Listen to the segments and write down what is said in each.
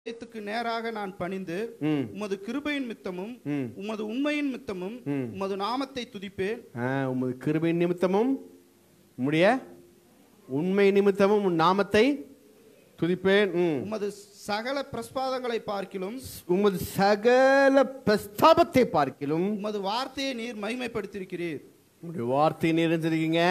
த்துக்கு நேராக நான் பணிந்து ம் உமது கிருபையின் மித்தமும் ம் உமது உண்மையின் மித்தமும் ம். உமது நாமத்தை துதிப்பேன் ஆ, உமது கிருபை நிமித்தமும் உம்முடைய உண்மை நிமித்தமும் உன் நாமத்தை துதிப்பேன் ம். உமது சகல பிரஸ்பாதங்களை பார்க்கிலும் உமது சகல பிரஸ்தாபத்தை பார்க்கிலும் உமது வார்த்தையை நீர் மகிமைப்படுத்தியிருக்கிறீர் உங்களுடைய வார்த்தை நிறைஞ்சிருக்கீங்க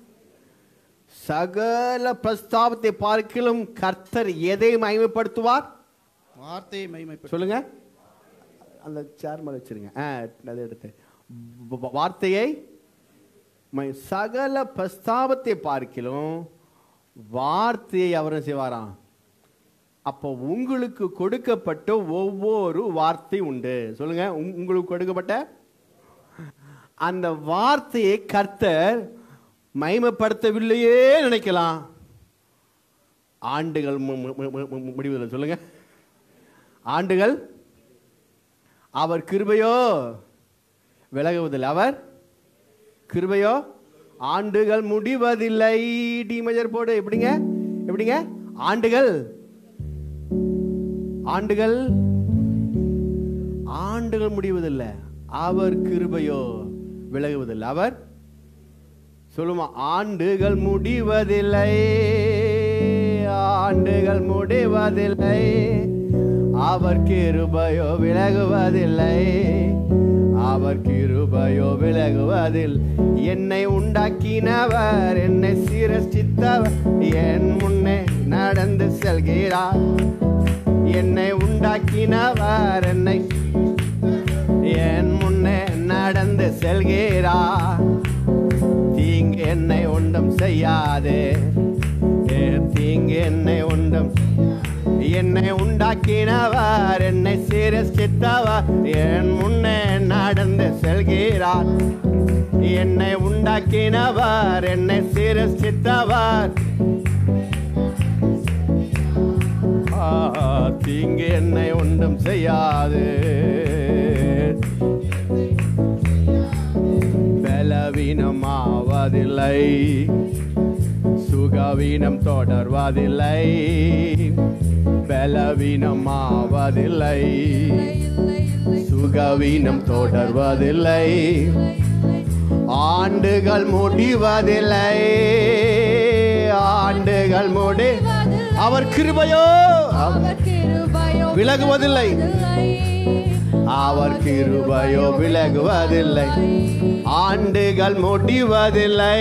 சகல பிரஸ்தாபத்தை பார்க்கிலும் கர்த்தர் எதை மகிமைப்படுத்துவார் வார்த்தையை மகிமைப்படுத்தி சொல்லுங்க அந்த சேர் மேல வச்சிருங்க ஆ அதை எடுத்து வ- வ- வார்த்தையை ம- சகல பிரஸ்தாபத்தை பார்க்கிலும் வார்த்தையை அவர் என்ன செய்வாராம் அப்போ உங்களுக்கு கொடுக்கப்பட்ட ஒவ்வொரு வார்த்தை உண்டு சொல்லுங்க உங்- உங்களுக்கு கொடுக்கப்பட்ட அந்த வார்த்தையை கர்த்தர் மகிமைப்படுத்தவில்லையே நினைக்கலாம் ஆண்டுகள் மு- மு- மு- மு- மு- முடிவதில்லை சொல்லுங்க ஆண்டுகள் அவர் கிருபையோ விலகுவதில்லை அவர் கிருபையோ ஆண்டுகள் முடிவதில்லை டி மேஜர் போடு எப்படிங்க எப்படிங்க ஆண்டுகள் ஆண்டுகள் ஆண்டுகள் முடிவதில்லை அவர் கிருபையோ விலகுவதில்லை அவர் சொல்லுமா ஆண்டுகள் முடிவதில்லை ஆண்டுகள் முடிவதில்லை அவர் கிருபையோ விலகுவதில்லை அவர் கிருபையோ விலகுவதில் என்னை உண்டாக்கினவர் என்னை சீரஷ்டித்தவர் என் முன்னே நடந்து செல்கிறார் என்னை உண்டாக்கினவர் என்னை என் முன்னே நடந்து செல்கிறார் தீங்கு என்னை ஒன்றும் செய்யாதே ஏ, தீங்கு என்னை ஒன்றும் என்னை உண்டாக்கினவர் என்னை சீரசித்தவர் என் முன்னே நடந்து செல்கிறார் என்னை உண்டாக்கினவர் என்னை சீரசித்தவர் ஆ, தீங்கு என்னை ஒன்றும் செய்யாது பலவீனமாவதில்லை சுகவீனம் தொடர்வதில்லை பலவீனமாவதில்லை சுகவீனம் தொடர்வதில்லை ஆண்டுகள் முடிவதில்லை ஆண்டுகள் முடி அவர் கிருபையோ விலகுவதில்லை. அவர் கிருபையோ விலகுவதில்லை ஆண்டுகள் முடிவதில்லை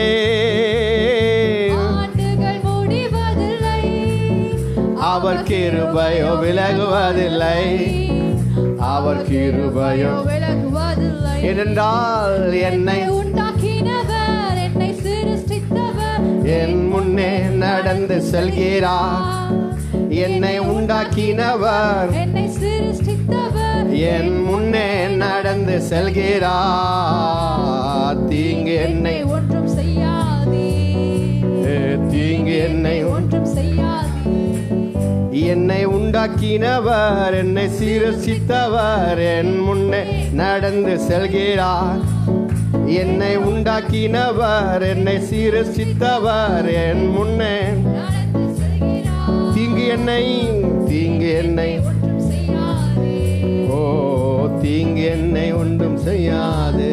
ஆண்டுகள் முடிவதில்லை அவர் கிருபையோ விலகுவதில்லை அவர் கிருபையோ விலகுவதில்லை ஏனென்றால் என்னை உண்டாக்கினவர் என்னை சிருஷ்டித்தவர் என் முன்னே நடந்து செல்கிறார் என்னை உண்டாக்கினவர் என்னை சிருஷ்டித்தவர் என் முன்னே நடந்து செல்கிறார் தீங்கு என்னை ஒன்றும் செய்யாதே தீங்கு என்னை ஒன்றும் செய்யாதே என்னை உண்டாக்கினவர் என்னை சீரசித்தவர் என் முன்னே நடந்து செல்கிறார் என்னை உண்டாக்கினவர் என்னை சீரசித்தவர் என் முன்னே நடந்து செல்கிறார் தீங்கு என்னை தீங்கு என்னை ஒன்றும் செய்யாதே ஓ தீங்கு என்னை ஒன்றும் செய்யாது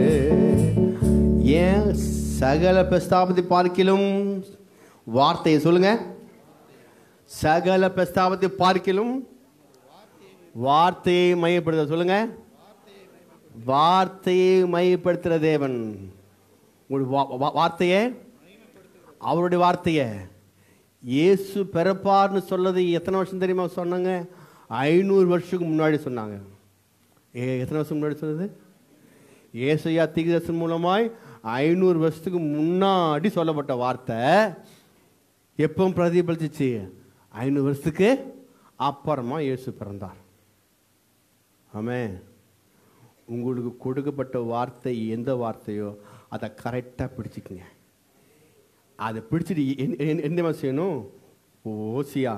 ஏன் சகல பிரஸ்தாபத்தை பார்க்கிலும் வார்த்தையை சொல்லுங்க சகல பிரஸ்தாபத்தை பார்க்கிலும் வார்த்தையை மையப்படுத்த சொல்லுங்க வார்த்தையை மையப்படுத்துகிற தேவன் உங்களுடைய வா- வா- வார்த்தையை அவருடைய வார்த்தையை இயேசு பிறப்பார்னு சொல்லது எத்தனை வருஷம் தெரியுமா சொன்னாங்க ஐநூறு வருஷத்துக்கு முன்னாடி சொன்னாங்க ஏ எத்தனை வருஷம் முன்னாடி சொன்னது ஏசையா தீர்க்கதரிசன் மூலமாய் ஐநூறு வருஷத்துக்கு முன்னாடி சொல்லப்பட்ட வார்த்தை எப்போ பிரதிபலிச்சிச்சு ஐநூறு வருஷத்துக்கு அப்புறமா இயேசு பிறந்தார் ஆமே உங்களுக்கு கொடுக்கப்பட்ட வார்த்தை எந்த வார்த்தையோ அதை கரெக்டாக பிடிச்சிக்கங்க அதை பிடிச்சிட்டு என்- என்- என்ன மாதிரி செய்யணும் ஓசியா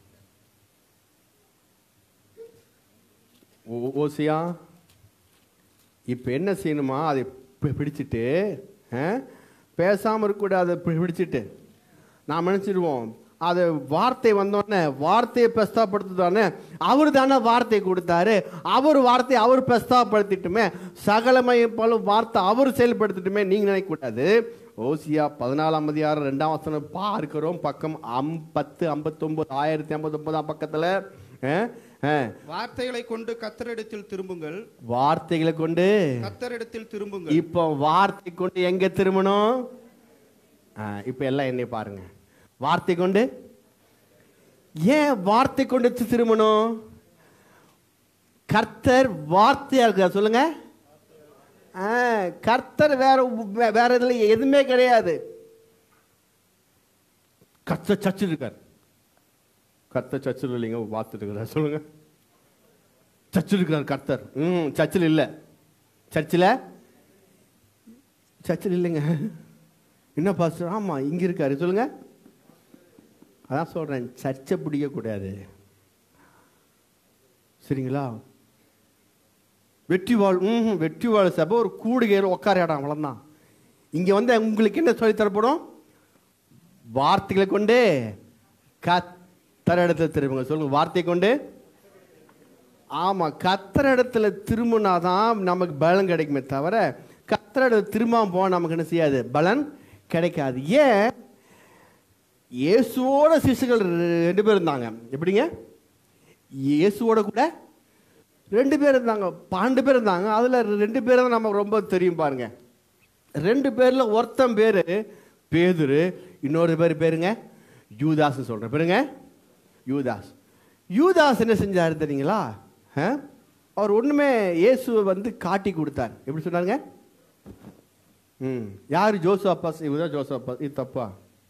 ஓ- ஓசியா இப்போ என்ன செய்யணுமா அதை பி- பிடிச்சிட்டு பேசாமல் இருக்கக்கூடாது அதை பி- பிடிச்சிட்டு நாம் நினச்சிடுவோம் அது வார்த்தை வந்தோடனே வார்த்தையை பிரஸ்தாப்படுத்துதானே அவர் தானே வார்த்தை கொடுத்தாரு அவர் வார்த்தை அவர் பிரஸ்தாப்படுத்திட்டுமே சகலமயம் போல வார்த்தை அவர் செயல்படுத்திட்டுமே நீங்க நினைக்க கூடாது ஓசியா பதினாலாம் அதிகாரம் ரெண்டாம் வசனம் பார்க்கிறோம் பக்கம் அம் பத்து ஐம்பத்தொன்பது ஆயிரத்தி ஐம்பத்தொன்பதாம் பக்கத்துல அஹ், அஹ், வார்த்தைகளை கொண்டு கத்தரிடத்தில் திரும்புங்கள் வார்த்தைகளை கொண்டு கத்தரிடத்தில் திரும்புங்கள் இப்போ வார்த்தை கொண்டு எங்க திரும்பணும் ஆ, இப்போ எல்லாம் என்னை பாருங்க வார்த்தை கொண்டு ஏன் வார்த்தை கொண்டு தி- திரும்பணும் கர்த்தர் வார்த்தையா இருக்கா சொல்லுங்க ஆ, கர்த்தர் வேற வே- வேற இதுல எதுவுமே கிடையாது கர்த்தர் சர்ச்சில் இருக்கார் கர்த்தர் சர்ச்சில் இல்லைங்க பார்த்துட்டு இருக்கிறார் சொல்லுங்க சர்ச்சில் இருக்கிறார் கர்த்தர் ம் சர்ச்சில் இல்லை சர்ச்சில் சர்ச்சில் இல்லைங்க என்ன பாஸ்டர் ஆமாம் இங்கே இருக்காரு சொல்லுங்க அதான் சொல்கிறேன் சர்ச்சை பிடிக்கக்கூடாது சரிங்களா வெற்றி வாழ் ம் வெற்றி வாழ் சபை ஒரு கூடுகையில் உட்கார இடம் அவ்வளோதான் இங்கே வந்து உங்களுக்கு என்ன சொல்லித் தரப்படும் வார்த்தைகளை கொண்டு கத்தர் இடத்துல திரும்புங்க சொல்லுங்க வார்த்தை கொண்டு ஆமா கத்தர் இடத்துல திரும்பினாதான் நமக்கு பலன் கிடைக்குமே தவிர கத்தர் இடத்துல திரும்பாம போனா நமக்கு என்ன செய்யாது பலன் கிடைக்காது ஏன் இயேசுவோட சிசுகள் ரெண்டு பேர் இருந்தாங்க எப்படிங்க இயேசுவோட கூட ரெண்டு பேர் இருந்தாங்க பன்னெண்டு பேர் இருந்தாங்க அதுல ரெண்டு பேர் தான் நமக்கு ரொம்ப தெரியும் பாருங்க ரெண்டு பேர்ல ஒருத்தன் பேரு பேதுரு இன்னொரு பேர் பேருங்க யூதாஸ் சொல்றேன் பேருங்க யூதாஸ் யூதாஸ் என்ன செஞ்சாரு தெரியுங்களா ஆ? அவர் ஒண்ணுமே இயேசுவை வந்து காட்டி கொடுத்தார் எப்படி சொன்னாருங்க ம் யார் ஜோசு அப்பாஸ் இவர் தான் ஜோசு அப்பாஸ் இது தப்பா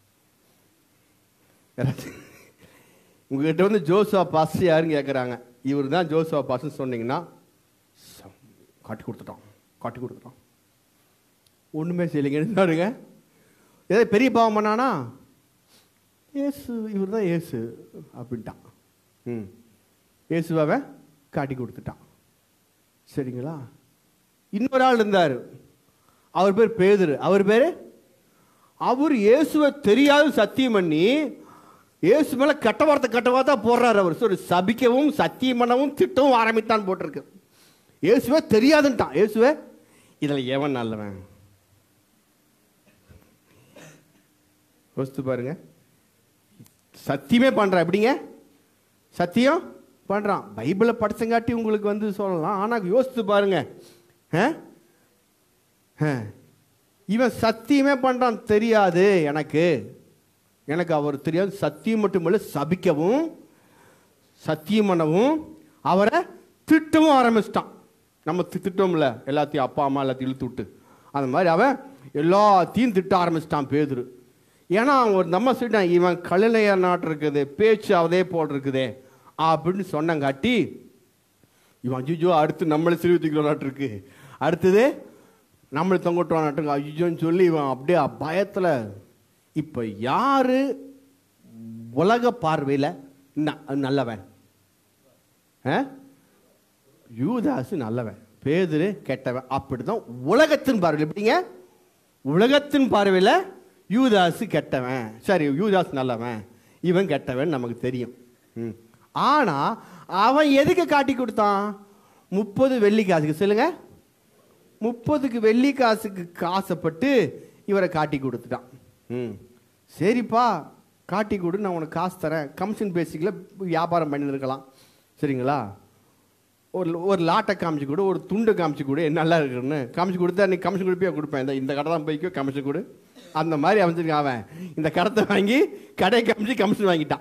யாராச்சும் உங்ககிட்ட வந்து ஜோசுவா பாஸ் யாருன்னு கேட்குறாங்க இவர் தான் ஜோசுவா பாஸ்ன்னு சொன்னீங்கன்னா சம், காட்டி கொடுத்துட்டோம் காட்டி கொடுத்துட்டோம் ஒன்றுமே செய்யலைங்க இருந்தாருங்க ஏதாவது பெரிய பாவம் பண்ணானா ஏசு இவர் தான் ஏசு அப்படின்ட்டான் ம் ஏசுவாவை காட்டி கொடுத்துட்டான் சரிங்களா இன்னொரு ஆள் இருந்தார் அவர் பேர் பேதுரு அவர் பேர் அவர் இயேசுவை தெரியாது சத்தியம் பண்ணி இயேசு மேல கெட்ட வார்த்தை கெட்ட வார்த்தை போடுறாரு அவர் சொல்லி சபிக்கவும் சத்தியம் பண்ணவும் திட்டவும் ஆரம்பித்தான் போட்டிருக்கு இயேசுவே தெரியாதுன்ட்டான் இயேசுவே இதுல எவன் நல்லவன் யோசித்து பாருங்க சத்தியமே பண்றான் எப்படிங்க சத்தியம் பண்றான் பைபிளை படிச்சங்காட்டி உங்களுக்கு வந்து சொல்லலாம் ஆனா யோசித்து பாருங்க ஆ? ஆ. இவன் சத்தியமே பண்றான் தெரியாது எனக்கு எனக்கு அவர் தெரியாது சத்தியம் மட்டுமல்ல சபிக்கவும் சத்தியம் பண்ணவும் அவரை திட்டவும் ஆரம்பிச்சிட்டான் நம்ம தி- திட்டோம்ல எல்லாத்தையும் அப்பா அம்மா எல்லாத்தையும் இழுத்து விட்டு அந்த மாதிரி அவன் எல்லாத்தையும் திட்ட ஆரம்பிச்சிட்டான் பேதுரு ஏன்னா அவன் ஒரு நம்ம சொல்லிட்டான் இவன் கழுலையா நாட்டு இருக்குது பேச்சு அதே போல் இருக்குதே அப்படின்னு சொன்னங்காட்டி இவன் அஜிஜோ அடுத்து நம்மளை சிறுவி தூக்கிட்டு இருக்கு அடுத்தது நம்மளை தொங்கட்டுவான் அஜிஜோன்னு சொல்லி இவன் அப்படியே பயத்தில் இப்போ யாரு உலக பார்வையில் ந- நல்லவன் ஆ? யூதாசு நல்லவன் பேதுரு கெட்டவன் அப்படிதான் உலகத்தின் பார்வையில் எப்படிங்க உலகத்தின் பார்வையில் யூதாசு கெட்டவன் சரி யூதாஸ் நல்லவன் இவன் கெட்டவன் நமக்கு தெரியும் ம். ஆனா அவன் எதுக்கு காட்டி கொடுத்தான் முப்பது வெள்ளி காசுக்கு சொல்லுங்க முப்பதுக்கு வெள்ளி காசுக்கு காசைப்பட்டு இவரை காட்டி கொடுத்துட்டான் ம் சரிப்பா காட்டி கொடு நான் உனக்கு காசு தரேன் கமிஷன் பேசிக்கில் வியாபாரம் பண்ணியிருக்கலாம் சரிங்களா ஒரு ஒரு லாட்டை காமிச்சு கொடு ஒரு துண்டை காமிச்சு கொடு என்ன நல்லா இருக்குன்னு காமிச்சு கொடுத்தா நீ கமிஷன் கொடுப்பியா கொடுப்பேன் இந்த இந்த கடை தான் போய்க்கோ கமிஷன் கொடு அந்த மாதிரி அமைச்சிருக்கான் அவன் இந்த கடத்தை வாங்கி கடை காமிச்சு கமிஷன் வாங்கிட்டான்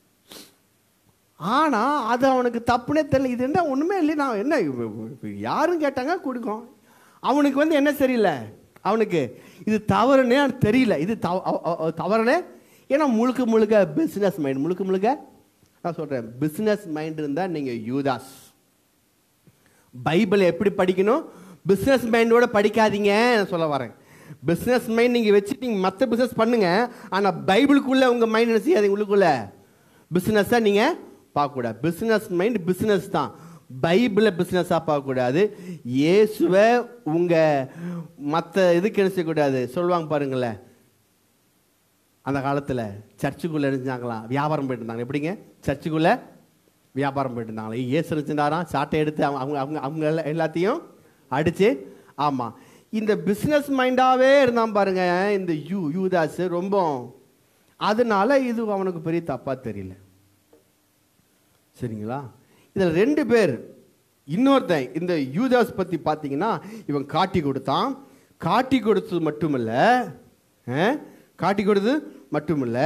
ஆனா அது அவனுக்கு தப்புனே தெரியல இது என்ன ஒண்ணுமே இல்லை நான் என்ன இவ- இவ- யாரும் கேட்டாங்க கொடுக்கும் அவனுக்கு வந்து என்ன தெரியல அவனுக்கு இது தவறுனே அவனுக்கு தெரியல இது தவ- அவ- அவ- அவ- தவறுனே ஏன்னா முழுக்க முழுக்க பிசினஸ் மைண்ட் முழுக்க முழுக்க நான் சொல்றேன் பிசினஸ் மைண்ட் இருந்தா நீங்க யூதாஸ் பைபிளை எப்படி படிக்கணும் பிசினஸ் மைண்டோட படிக்காதீங்க நான் சொல்ல வரேன் பிசினஸ் மைண்ட் நீங்க வச்சு நீங்க மற்ற பிசினஸ் பண்ணுங்க ஆனா பைபிளுக்குள்ள உங்க மைண்ட் என்ன செய்யாதீங்க உள்ளுக்குள்ள பிசினஸா நீங்க பார்க்கக்கூடாது பிசினஸ் மைண்ட் பிசினஸ் தான் பைபிளை பிசினஸா பார்க்கக்கூடாது இயேசுவை உங்க மற்ற இதுக்கு என்ன செய்யக்கூடாது சொல்லுவாங்க பாருங்களேன் அந்த காலத்தில் சர்ச்சுக்குள்ளே இருந்தாங்களாம் வியாபாரம் போயிட்டு இருந்தாங்க எப்படிங்க சர்ச்சுக்குள்ளே வியாபாரம் போயிட்டு இருந்தாங்களா இயேசு இருந்தாராம் சாட்டை எடுத்து அவங்க அவங்க அவங்க அவங்க எல்லா- எல்லாத்தையும் அடித்து ஆமாம் இந்த பிஸ்னஸ் மைண்டாகவே இருந்தான் பாருங்க இந்த யூ யூதாஸ் ரொம்ப அதனால இது அவனுக்கு பெரிய தப்பாக தெரியல சரிங்களா இதில் ரெண்டு பேர் இன்னொருத்தன் இந்த யூதாஸ் பற்றி பார்த்தீங்கன்னா இவன் காட்டி கொடுத்தான் காட்டி கொடுத்தது மட்டுமல்ல ஆ? காட்டி கொடுத்தது மட்டுமல்ல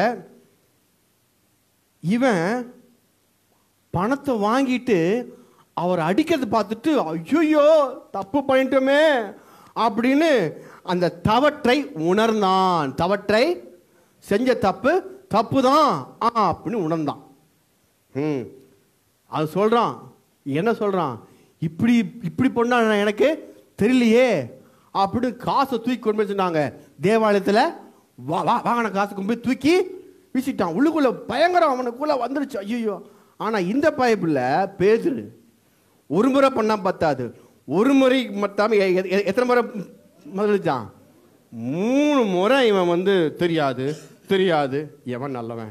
இவன் பணத்தை வாங்கிட்டு அவர் அடிக்கிறத பார்த்துட்டு ஐயோ தப்பு பண்ணிட்டோமே அப்படின்னு அந்த தவற்றை உணர்ந்தான் தவற்றை செஞ்ச தப்பு தப்பு தான் ஆ அப்படின்னு உணர்ந்தான் ம் அது சொல்கிறான் என்ன சொல்கிறான் இப்படி இப்படி பண்ணா எனக்கு தெரியலையே அப்படின்னு காசை தூக்கி கொண்டு போய் சொன்னாங்க தேவாலயத்தில் வா வா வாங்கின காசை கொண்டு போய் தூக்கி வீசிட்டான் உள்ளுக்குள்ள பயங்கரம் அவனுக்குள்ள வந்துருச்சு ஐயோ ஆனால் இந்த பைப்பில் பேசுரு ஒரு முறை பண்ணா பத்தாது ஒரு முறை மத்தாம எ- எ- எ- எத்தனை முறை முதலிச்சான் மூணு முறை இவன் வந்து தெரியாது தெரியாது எவன் நல்லவன்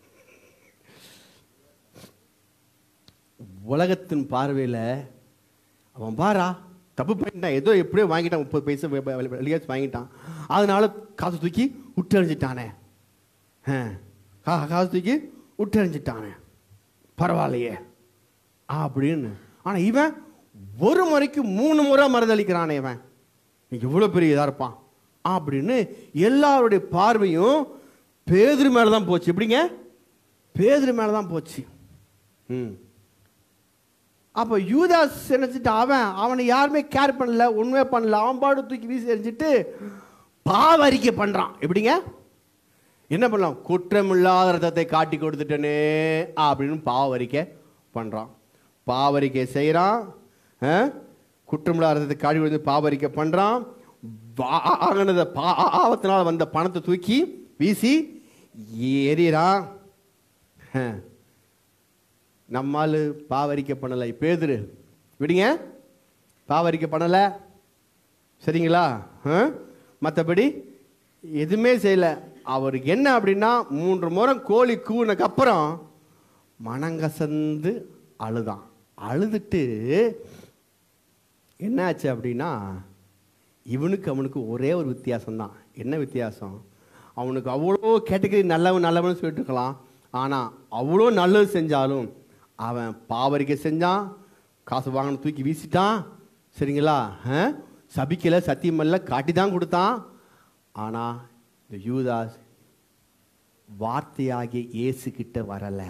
உலகத்தின் பார்வையில் அவன் பாரா தப்பு பண்ணிட்டான் ஏதோ எப்படியோ வாங்கிட்டான் முப்பது பைசா வெ- வெ- வெளியாச்சு வாங்கிட்டான் அதனால காசு தூக்கி விட்டறிஞ்சிட்டானே ஆ, கா- காசு தூக்கி விட்டறிஞ்சிட்டானே பரவாயில்லையே அப்படின்னு ஆனால் இவன் ஒரு முறைக்கு மூணு முறை மறுதளிக்கிறானே இவன் எவ்வளோ பெரிய இதாக இருப்பான் அப்படின்னு எல்லாருடைய பார்வையும் பேதுரு மேலே தான் போச்சு எப்படிங்க பேதுரு மேலே தான் போச்சு ம் அப்போ யூதாஸ் நினைச்சிட்டு அவன் அவனை யாருமே கேர் பண்ணல உண்மையே பண்ணல அவன் பாடு தூக்கி வீசி எறிஞ்சிட்டு பாவரிக்கை பண்ணுறான் எப்படிங்க என்ன பண்ணலாம் குற்றமில்லாத ரத்தத்தை காட்டி கொடுத்துட்டனே அப்படின்னு பாவரிக்கை பண்ணுறான் பாவரிக்கை செய்கிறான் குற்றமில்லாத ரத்தத்தை காட்டி கொடுத்து பாவரிக்கை பண்ணுறான் வாங்கினத பாவத்தினால் வந்த பணத்தை தூக்கி வீசி எறிகிறான் ஆ. நம்மால் பாவரிக்கை பண்ணலை பேதுரு விடுங்க பாவரிக்கை பண்ணலை சரிங்களா மற்றபடி எதுவுமே செய்யலை அவருக்கு என்ன அப்படின்னா மூன்று முறை கோழி கூனக்கு அப்புறம் மனங்கசந்து அழுதான் அழுதுட்டு என்னாச்சு அப்படின்னா இவனுக்கு அவனுக்கு ஒரே ஒரு வித்தியாசம்தான் என்ன வித்தியாசம் அவனுக்கு அவ்வளோ கேட்டகரி நல்லவன் நல்லவன் சொல்லிட்டு இருக்கலாம் ஆனால் அவ்வளோ நல்லது செஞ்சாலும் அவன் பாவரிக்கை செஞ்சான் காசு வாங்கின தூக்கி வீசிட்டான் சரிங்களா ஆ? சபிக்கல சத்தியமல்ல காட்டி தான் கொடுத்தான் ஆனால் இந்த யூதாஸ் வார்த்தையாகிய இயேசு கிட்ட வரலை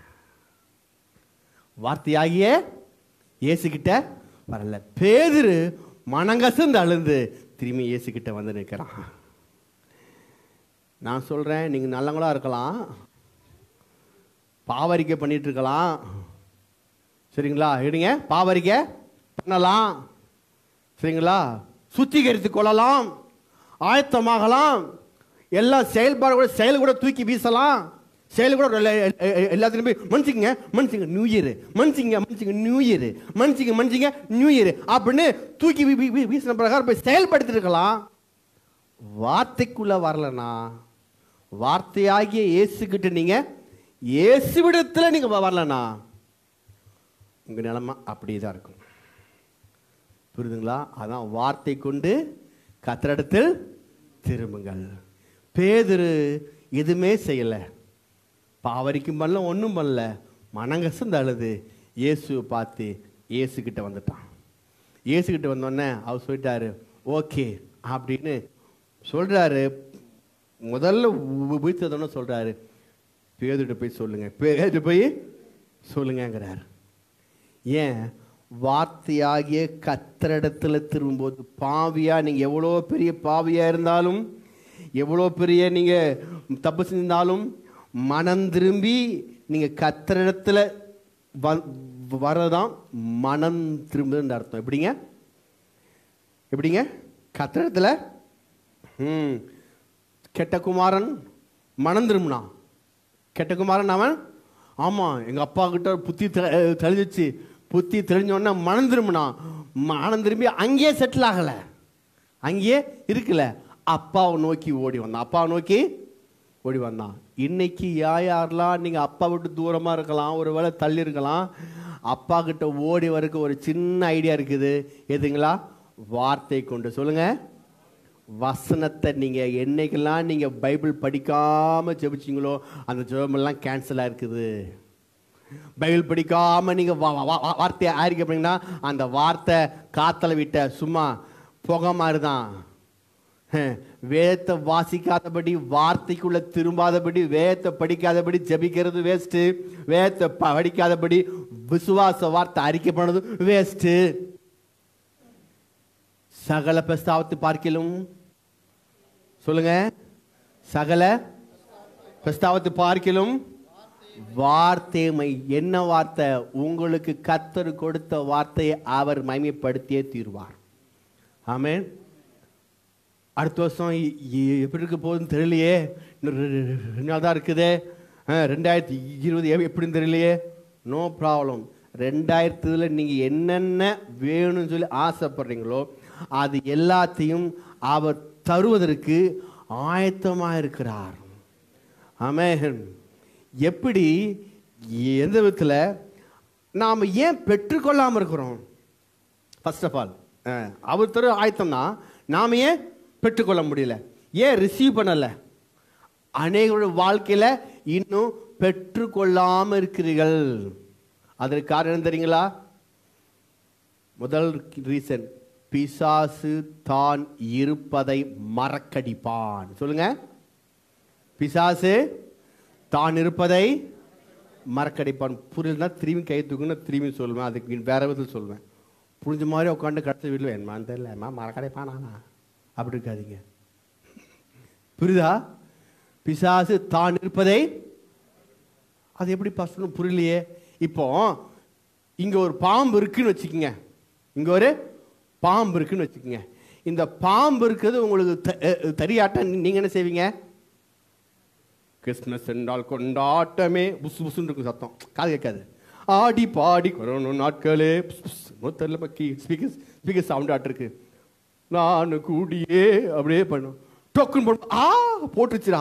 வார்த்தையாகிய இயேசுகிட்ட வரல பேதுரு மனங்கசந்து அழுந்து திரும்பி இயேசுகிட்ட வந்து நிற்கிறான் நான் சொல்கிறேன் நீங்கள் நல்லவங்களா இருக்கலாம் பாவரிக்கை பண்ணிட்டு இருக்கலாம் சரிங்களா எடுங்க பாவரிக்கை பண்ணலாம் சரிங்களா சுத்திகரித்து கொள்ளலாம் ஆயத்தமாகலாம் எல்லா செயல்பாடு கூட செயல் கூட தூக்கி வீசலாம் செயல் கூட எல்லா- எ- எ- எல்லாத்துலையும் போய் மன்னிச்சிங்க மன்னிச்சிங்க நியூ இயர் மன்னிச்சிங்க மன்னிச்சிங்க நியூ இயர் மன்னிச்சிங்க மன்னிச்சிங்க நியூ இயர் அப்படின்னு தூக்கி வீ- வீ- வீ- வீசின பிரகாரம் போய் செயல்படுத்திட்டு இருக்கலாம் வார்த்தைக்குள்ள வரலனா வார்த்தையாகிய இயேசுகிட்ட நீங்க இயேசுவிடத்தில் நீங்க வரலனா உங்க நிலைமை அப்படியே தான் இருக்கும் புரியுதுங்களா அதான் வார்த்தை கொண்டு கத்திரிடத்தில் திரும்புங்கள் பேதுரு எதுவுமே செய்யலை பாவரிக்கும் பண்ணல ஒன்றும் பண்ணல மனங்கசந்து அழுது இயேசுவை பார்த்து இயேசுக்கிட்ட வந்துட்டான் இயேசுக்கிட்ட வந்தோடனே அவர் சொல்லிட்டாரு ஓகே அப்படின்னு சொல்கிறாரு முதல்ல உபித்ததோன்னு சொல்கிறாரு பேதுகிட்ட போய் சொல்லுங்க பேதுகிட்ட போய் சொல்லுங்கங்கிறார் ஏன் வார்த்தையாகிய கத்திரிடத்தில் திரும்பும்போது பாவியா நீங்கள் எவ்வளோ பெரிய பாவியா இருந்தாலும் எவ்வளோ பெரிய நீங்கள் தப்பு செஞ்சாலும் மனம் திரும்பி நீங்கள் கத்திரிடத்தில் வ வரதான் மனம் திரும்புதுன்ற அர்த்தம் எப்படிங்க எப்படிங்க கத்திரிடத்தில் ம் கெட்ட குமாரன் மனம் திரும்பினான் கெட்ட குமாரன் அவன் ஆமாம் எங்கள் அப்பா கிட்ட புத்தி தெ- தெளிஞ்சிச்சு புத்தி தெளிஞ்சோடனே மனம் திரும்பினான் மனம் திரும்பி அங்கேயே செட்டில் ஆகலை அங்கேயே இருக்கல அப்பாவை நோக்கி ஓடி வந்தான் அப்பாவை நோக்கி ஓடி வந்தான் இன்னைக்கு யார் யாரெல்லாம் நீங்கள் அப்பா விட்டு தூரமாக இருக்கலாம் ஒரு வேளை தள்ளி இருக்கலாம் அப்பா கிட்ட ஓடி வரக்கு ஒரு சின்ன ஐடியா இருக்குது எதுங்களா வார்த்தை கொண்டு சொல்லுங்க வசனத்தை நீங்கள் என்னைக்கெல்லாம் நீங்கள் பைபிள் படிக்காமல் ஜெபிச்சீங்களோ அந்த ஜெபமெல்லாம் கேன்சலாக இருக்குது பைபிள் படிக்காம நீங்க வா- வா- வா- வார்த்தையை ஆரிக்க பண்ணீங்கன்னா அந்த வார்த்தை காத்தல விட்ட சும்மா புகை மாதிரி தான் வேதத்தை வாசிக்காதபடி வார்த்தைக்குள்ள திரும்பாதபடி வேதத்தை படிக்காதபடி ஜெபிக்கிறது வேஸ்ட்டு வேதத்தை ப- படிக்காதபடி விசுவாச வார்த்தை அறிக்கை பண்ணது வேஸ்ட்டு சகல பிரஸ்தாவத்தை பார்க்கிலும் சொல்லுங்க சகல பிரஸ்தாவத்தை பார்க்கிலும் வார்த்தைமை என்ன வார்த்தை உங்களுக்கு கத்தர் கொடுத்த வார்த்தையை அவர் மகிமைப்படுத்தியே தீர்வார் ஆமென் அடுத்த வருஷம் இ- இ- எப்படி இருக்க போகுதுன்னு தெரியலையே இன்னும் ரெ- ரெ- ரெண்டு நாள் தான் இருக்குதே ஆ, ரெண்டாயிரத்தி இருபது எ- எப்படின்னு தெரியலையே நோ ப்ராப்ளம் ரெண்டாயிரத்துல நீங்கள் என்னென்ன வேணும்னு சொல்லி ஆசைப்படுறீங்களோ அது எல்லாத்தையும் அவர் தருவதற்கு ஆயத்தமாக இருக்கிறார் ஆமென் எப்படி எந்த விதத்தில் நாம் ஏன் பெற்றுக்கொள்ளாமல் இருக்கிறோம் ஃபர்ஸ்ட் ஆஃப் ஆல் அவர் தர ஆயத்தம் தான் நாம் ஏன் பெற்றுக்கொள்ள முடியல ஏன் ரிசீவ் பண்ணலை அநேகருடைய வாழ்க்கையில் இன்னும் பெற்றுக்கொள்ளாமல் இருக்கிறீர்கள் அதற்கு காரணம் என்ன தெரியுங்களா முதல் ரீசன் பிசாசு தான் இருப்பதை மறக்கடிப்பான் சொல்லுங்க பிசாசு தான் இருப்பதை மறக்கடிப்பான் புரியலனா திரும்பி கை தூக்குன்னு திரும்பி சொல்லுவேன் அதுக்கு வேற விதத்தில் சொல்லுவேன் புரிஞ்ச மாதிரி உட்காந்து கடைசி வீட்டில் வேணுமான்னு தெரியல ஏமா மறக்கடைப்பானா அப்படி இருக்காதீங்க புரியுதா பிசாசு தான் இருப்பதை அது எப்படி பசங்க புரியலையே இப்போ இங்க ஒரு பாம்பு இருக்குன்னு வச்சுக்கோங்க இங்க ஒரு பாம்பு இருக்குன்னு வச்சுக்கோங்க இந்த பாம்பு இருக்கிறது உங்களுக்கு தெ- அஹ் தெரியாட்ட நீங்க என்ன செய்வீங்க கிறிஸ்மஸ் என்றால் கொண்டாட்டமே புசு புசுன்னு இருக்கும் சத்தம் காது கேட்காது ஆடி பாடி கொரோனா நாட்களே புஸ் புஸ் இன்னும் தெரியல மக்கி ஸ்பீக்கர் ஸ்பீக்கர் சவுண்ட் ஆட்டிருக்கு நான் கூடியே அப்படியே பண்ணும் டொக்குன்னு போட்டு ஆ போட்டுருச்சுடா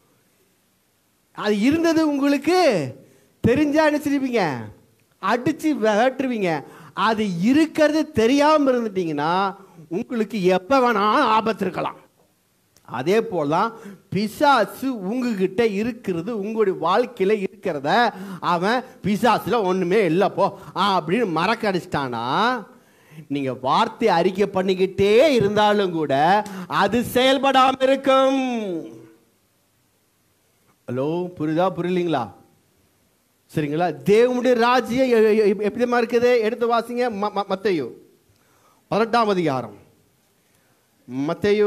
அது இருந்தது உங்களுக்கு தெரிஞ்சா நினைச்சிருப்பீங்க அடிச்சு விரட்டுருவீங்க அது இருக்கிறது தெரியாம இருந்துட்டீங்கன்னா உங்களுக்கு எப்ப வேணாலும் ஆபத்து இருக்கலாம் அதே போலதான் பிசாசு உங்ககிட்ட இருக்கிறது உங்களுடைய வாழ்க்கையில இருக்கிறத அவன் பிசாசுல ஒண்ணுமே இல்லப்போ அப்படின்னு மறக்கடிச்சிட்டானா நீங்க வார்த்தை அறிக்கை பண்ணிக்கிட்டே இருந்தாலும் கூட அது செயல்படாம இருக்கும் ஹலோ புரியுதா புரியலீங்களா சரிங்களா தேவனுடைய ராஜ்யம் எ- எ- எ- எப்படிமா இருக்குது எடுத்து வாசிங்க ம- ம- மத்தேயு பதினெட்டாம் அதிகாரம் மத்தேயு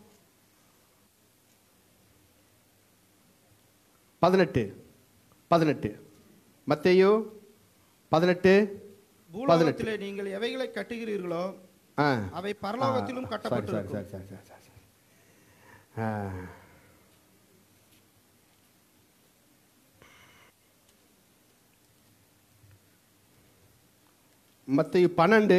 பதினெட்டு பதினெட்டு மத்தேயு பதினெட்டு பதினெட்டு பூலோகத்திலே நீங்கள் எவைகளை கட்டுகிறீர்களோ ஆ அவை பரலோகத்திலும் சாரி சாரி கட்டப்பட்டிருக்கும் சாரி சாரி சாரி சாரி ஆ மத்திய பன்னெண்டு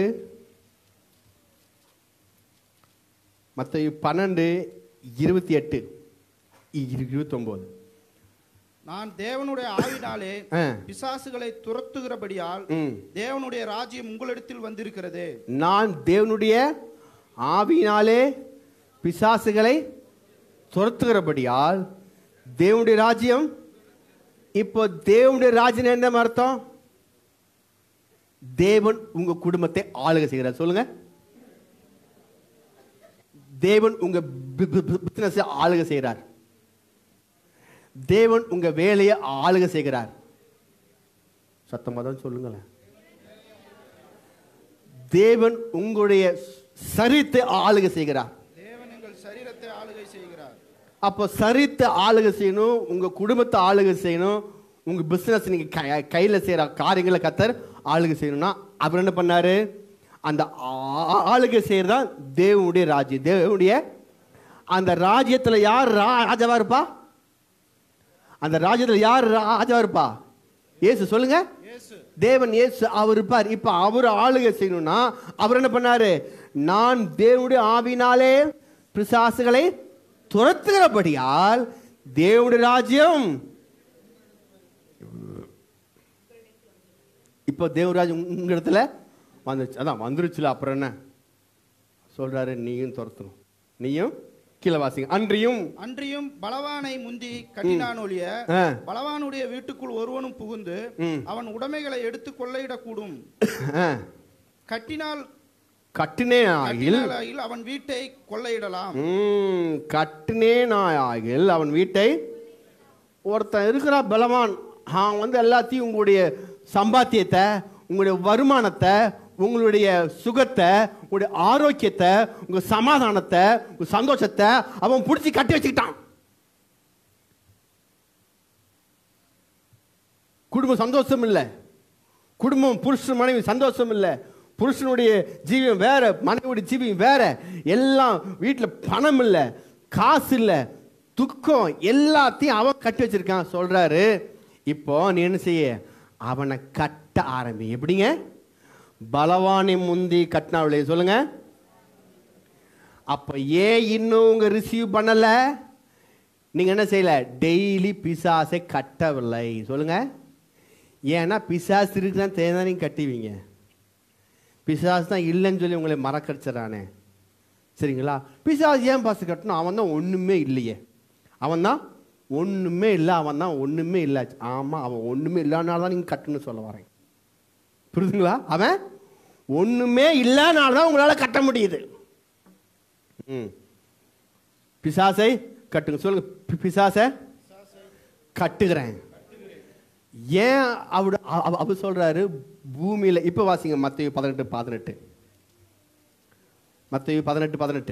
மத்திய பன்னெண்டு இருபத்தி எட்டு இருபத்தொம்போது நான் தேவனுடைய ஆவினாலே ஆ. பிசாசுகளை துரத்துகிறபடியால் ம் தேவனுடைய ராஜ்யம் உங்களிடத்தில் வந்திருக்கிறது நான் தேவனுடைய ஆவியினாலே பிசாசுகளை துரத்துகிறபடியால் தேவனுடைய ராஜ்யம் இப்போ தேவனுடைய ராஜ்யம் என்ன அர்த்தம் தேவன் உங்க குடும்பத்தை ஆளுகை செய்கிறார் சொல்லுங்க தேவன் உங்க பிசினஸ் ஆளுகை செய்கிறார் தேவன் உங்க வேலையை ஆளுகை செய்கிறார் சத்தமாக தான் சொல்லுங்களேன் தேவன் உங்களுடைய சரீரத்தை ஆளுகை செய்கிறார் தேவன் எங்கள் சரீரத்தை ஆளுகை செய்கிறார் அப்போ சரீரத்தை ஆளுகை செய்யணும் உங்க குடும்பத்தை ஆளுகை செய்யணும் உங்க பிசினஸ் நீங்க கை- கையில செய்யற காரியங்களை கத்தர் ஆளுகை செய்யணும்னா அவர் என்ன பண்ணாரு அந்த ஆ- ஆளுகை செய்யறதான் தேவனுடைய ராஜ்யம் தேவனுடைய அந்த ராஜ்யத்துல யார் ரா- ராஜாவா இருப்பா அந்த ராஜ்யத்துல யார் ராஜாவா இருப்பா இயேசு சொல்லுங்க தேவன் இயேசு அவர் இருப்பார் இப்ப அவர் ஆளுகை செய்யணும்னா அவர் என்ன பண்ணாரு நான் தேவனுடைய ஆவினாலே பிசாசுகளை துரத்துகிறபடியால் தேவனுடைய ராஜ்யம் இப்போ தேவராஜ் உங்க இடத்துல வந்துச்சு அதான் வந்துருச்சுல அப்புறம் என்ன சொல்றாரு நீயும் துரத்தணும் நீயும் கீழே வாசிங்க அன்றியும் அன்றியும் பலவானை முந்தி கட்டினான் ஒழிய ஆ. பலவானுடைய வீட்டுக்குள் ஒருவனும் புகுந்து ம். அவன் உடைமைகளை எடுத்து கொள்ளையிடக்கூடும் ஆ, கட்டினால் கட்டினே ஆகில் கட்டினாலாகில் அவன் வீட்டை கொள்ளையிடலாம் ம், கட்டினே ஆகில் அவன் வீட்டை ஒருத்தன் இருக்கிறா பலவான் அவன் வந்து எல்லாத்தையும் உங்களுடைய சம்பாத்தியத்தை உங்களுடைய வருமானத்தை உங்களுடைய சுகத்தை உங்களுடைய ஆரோக்கியத்தை உங்க சமாதானத்தை உங்க சந்தோஷத்தை அவன் பிடிச்சி கட்டி வச்சுக்கிட்டான் குடும்பம் சந்தோஷம் இல்லை குடும்பம் புருஷன் மனைவி சந்தோஷம் இல்லை புருஷனுடைய ஜீவியம் வேற மனைவியுடைய ஜீவியம் வேற எல்லாம் வீட்டில் பணம் இல்லை காசு இல்லை துக்கம் எல்லாத்தையும் அவன் கட்டி வச்சிருக்கான் சொல்றாரு இப்போ நீ என்ன செய்ய அவனை கட்ட ஆரம்பி எப்படிங்க பலவானை முந்தி கட்டினாவிலே சொல்லுங்க அப்ப ஏன் இன்னும் உங்க ரிசீவ் பண்ணல நீங்க என்ன செய்யல டெய்லி பிசாசை கட்டவில்லை சொல்லுங்க ஏன்னா பிசாசு இருக்குதான் தேர்ந்தா நீங்க கட்டுவீங்க பிசாசு தான் இல்லைன்னு சொல்லி உங்களை மறக்கடிச்சிடறானே சரிங்களா பிசாசு ஏன் பாசு கட்டணும் அவன் தான் ஒன்றுமே இல்லையே அவன் தான் ஒன்றுமே இல்லை அவன் தான் ஒன்றுமே இல்லை ஆமாம் அவன் ஒன்றுமே இல்லைனால தான் நீங்கள் கட்டணும்னு சொல்ல வரேன் புரியுதுங்களா அவன் ஒன்றுமே இல்லைனால தான் உங்களால் கட்ட முடியுது ம் பிசாசை கட்டுங்க சொல்லுங்க பி- பிசாசை கட்டுகிறேன் ஏன் அவரு அவ- அவ- அவர் சொல்றாரு பூமியில இப்ப வாசிங்க மத்திய பதினெட்டு பதினெட்டு மத்திய பதினெட்டு பதினெட்டு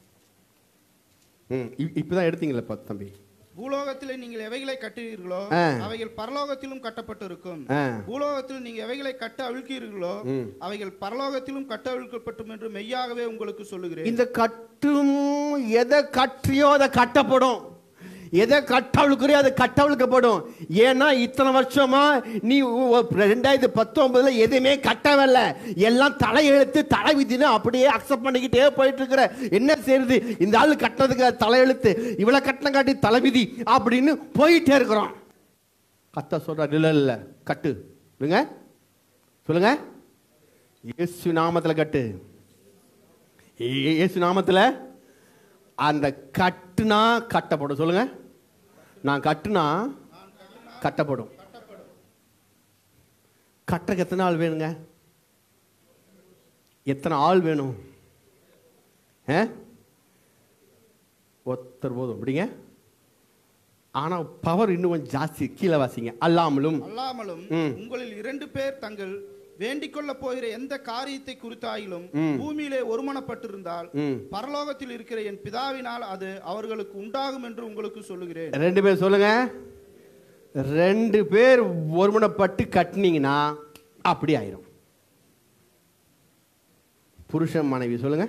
ம் இப்- இப்பதான் எடுத்தீங்களா பா தம்பி பூலோகத்திலே நீங்கள் எவைகளை கட்டுவீர்களோ ஆ. அவைகள் பரலோகத்திலும் கட்டப்பட்டிருக்கும் ஆ. பூலோகத்தில் நீங்க எவைகளை கட்ட அவிழ்க்கிறீர்களோ ம். அவைகள் பரலோகத்திலும் கட்ட அவிழ்க்கப்பட்டும் என்று மெய்யாகவே உங்களுக்கு சொல்லுகிறேன் இந்த கட்டும் எதை கற்றியோ அதை கட்டப்படும் எதை கட்டவளுக்குறியோ அது கட்டவளுக்கப்படும் ஏன்னா இத்தனை வருஷமா நீ உ- உ- ரெண்டாயிரத்தி பத்தொன்பதுல எதுவுமே கட்டவில்ல எல்லாம் தலையெழுத்து தலை விதின்னு அப்படியே அக்செப்ட் பண்ணிக்கிட்டே போயிட்டு இருக்கிற என்ன செய்யுது இந்த ஆள் கட்டுறதுக்கு தலையெழுத்து இவ்வளோ கட்டணம் காட்டி தலைவிதி அப்படின்னு போயிட்டே இருக்கிறோம் கத்த சொல்றாரு இல்ல இல்ல கட்டு சொல்லுங்க சொல்லுங்க இயேசு நாமத்துல கட்டு ஏ- இயேசு நாமத்துல அந்த கட்டுனா கட்டப்படும் சொல்லுங்க நான் கட்டுனா கட்டப்படும் கட்டுறக்கு எத்தனை ஆள் வேணுங்க எத்தனை ஆள் வேணும் ஆ? ஒருத்தர் போதும் அப்படிங்க ஆனா பவர் இன்னும் கொஞ்சம் ஜாஸ்தி கீழே வாசிங்க அல்லாமலும் அல்லாமலும் ம். உங்களில் இரண்டு பேர் தங்கள் வேண்டிக் கொள்ள போகிற எந்த காரியத்தை குறித்தாயிலும் ம். பூமியிலே ஒருமனப்பட்டிருந்தால் ம். பரலோகத்தில் இருக்கிற என் பிதாவினால் அது அவர்களுக்கு உண்டாகும் என்று உங்களுக்கு சொல்லுகிறேன் ரெண்டு பேர் சொல்லுங்க ரெண்டு பேர் ஒருமனப்பட்டு கட்டினீங்கன்னா அப்படி ஆயிரும் புருஷன் மனைவி சொல்லுங்க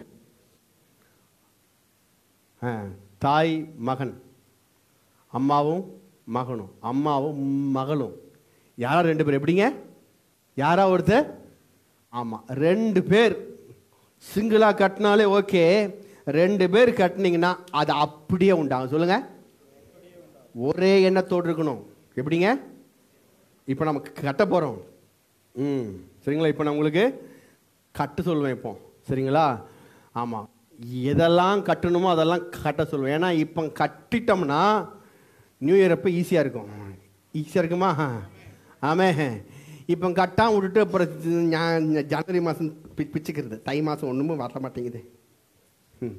ஆ, தாய் மகன் அம்மாவும் மகனும் அம்மாவும் மகளும் யாரா ரெண்டு பேர் எப்படிங்க யாரா ஒருத்தர் ஆமா ரெண்டு பேர் சிங்கிளா கட்டினாலே ஓகே ரெண்டு பேர் கட்டினீங்கன்னா அது அப்படியே உண்டாகும் சொல்லுங்க ஒரே எண்ணத்தோடு இருக்கணும் எப்படிங்க இப்போ நம்ம கட்ட போகிறோம் ம் சரிங்களா இப்போ நான் உங்களுக்கு கட்ட சொல்லுவேன் இப்போ சரிங்களா ஆமாம் எதெல்லாம் கட்டணுமோ அதெல்லாம் கட்ட சொல்லுவேன் ஏன்னா இப்போ கட்டிட்டோம்னா நியூ இயர் அப்போ ஈஸியாக இருக்கும் ஈஸியாக இருக்குமா ஆமே இப்போ கட்டாம விட்டுட்டு அப்புறம் ஞா- ஜனவரி மாதம் பிச்சுக்கிறது தை மாதம் ஒன்றுமே வர மாட்டேங்குது ம்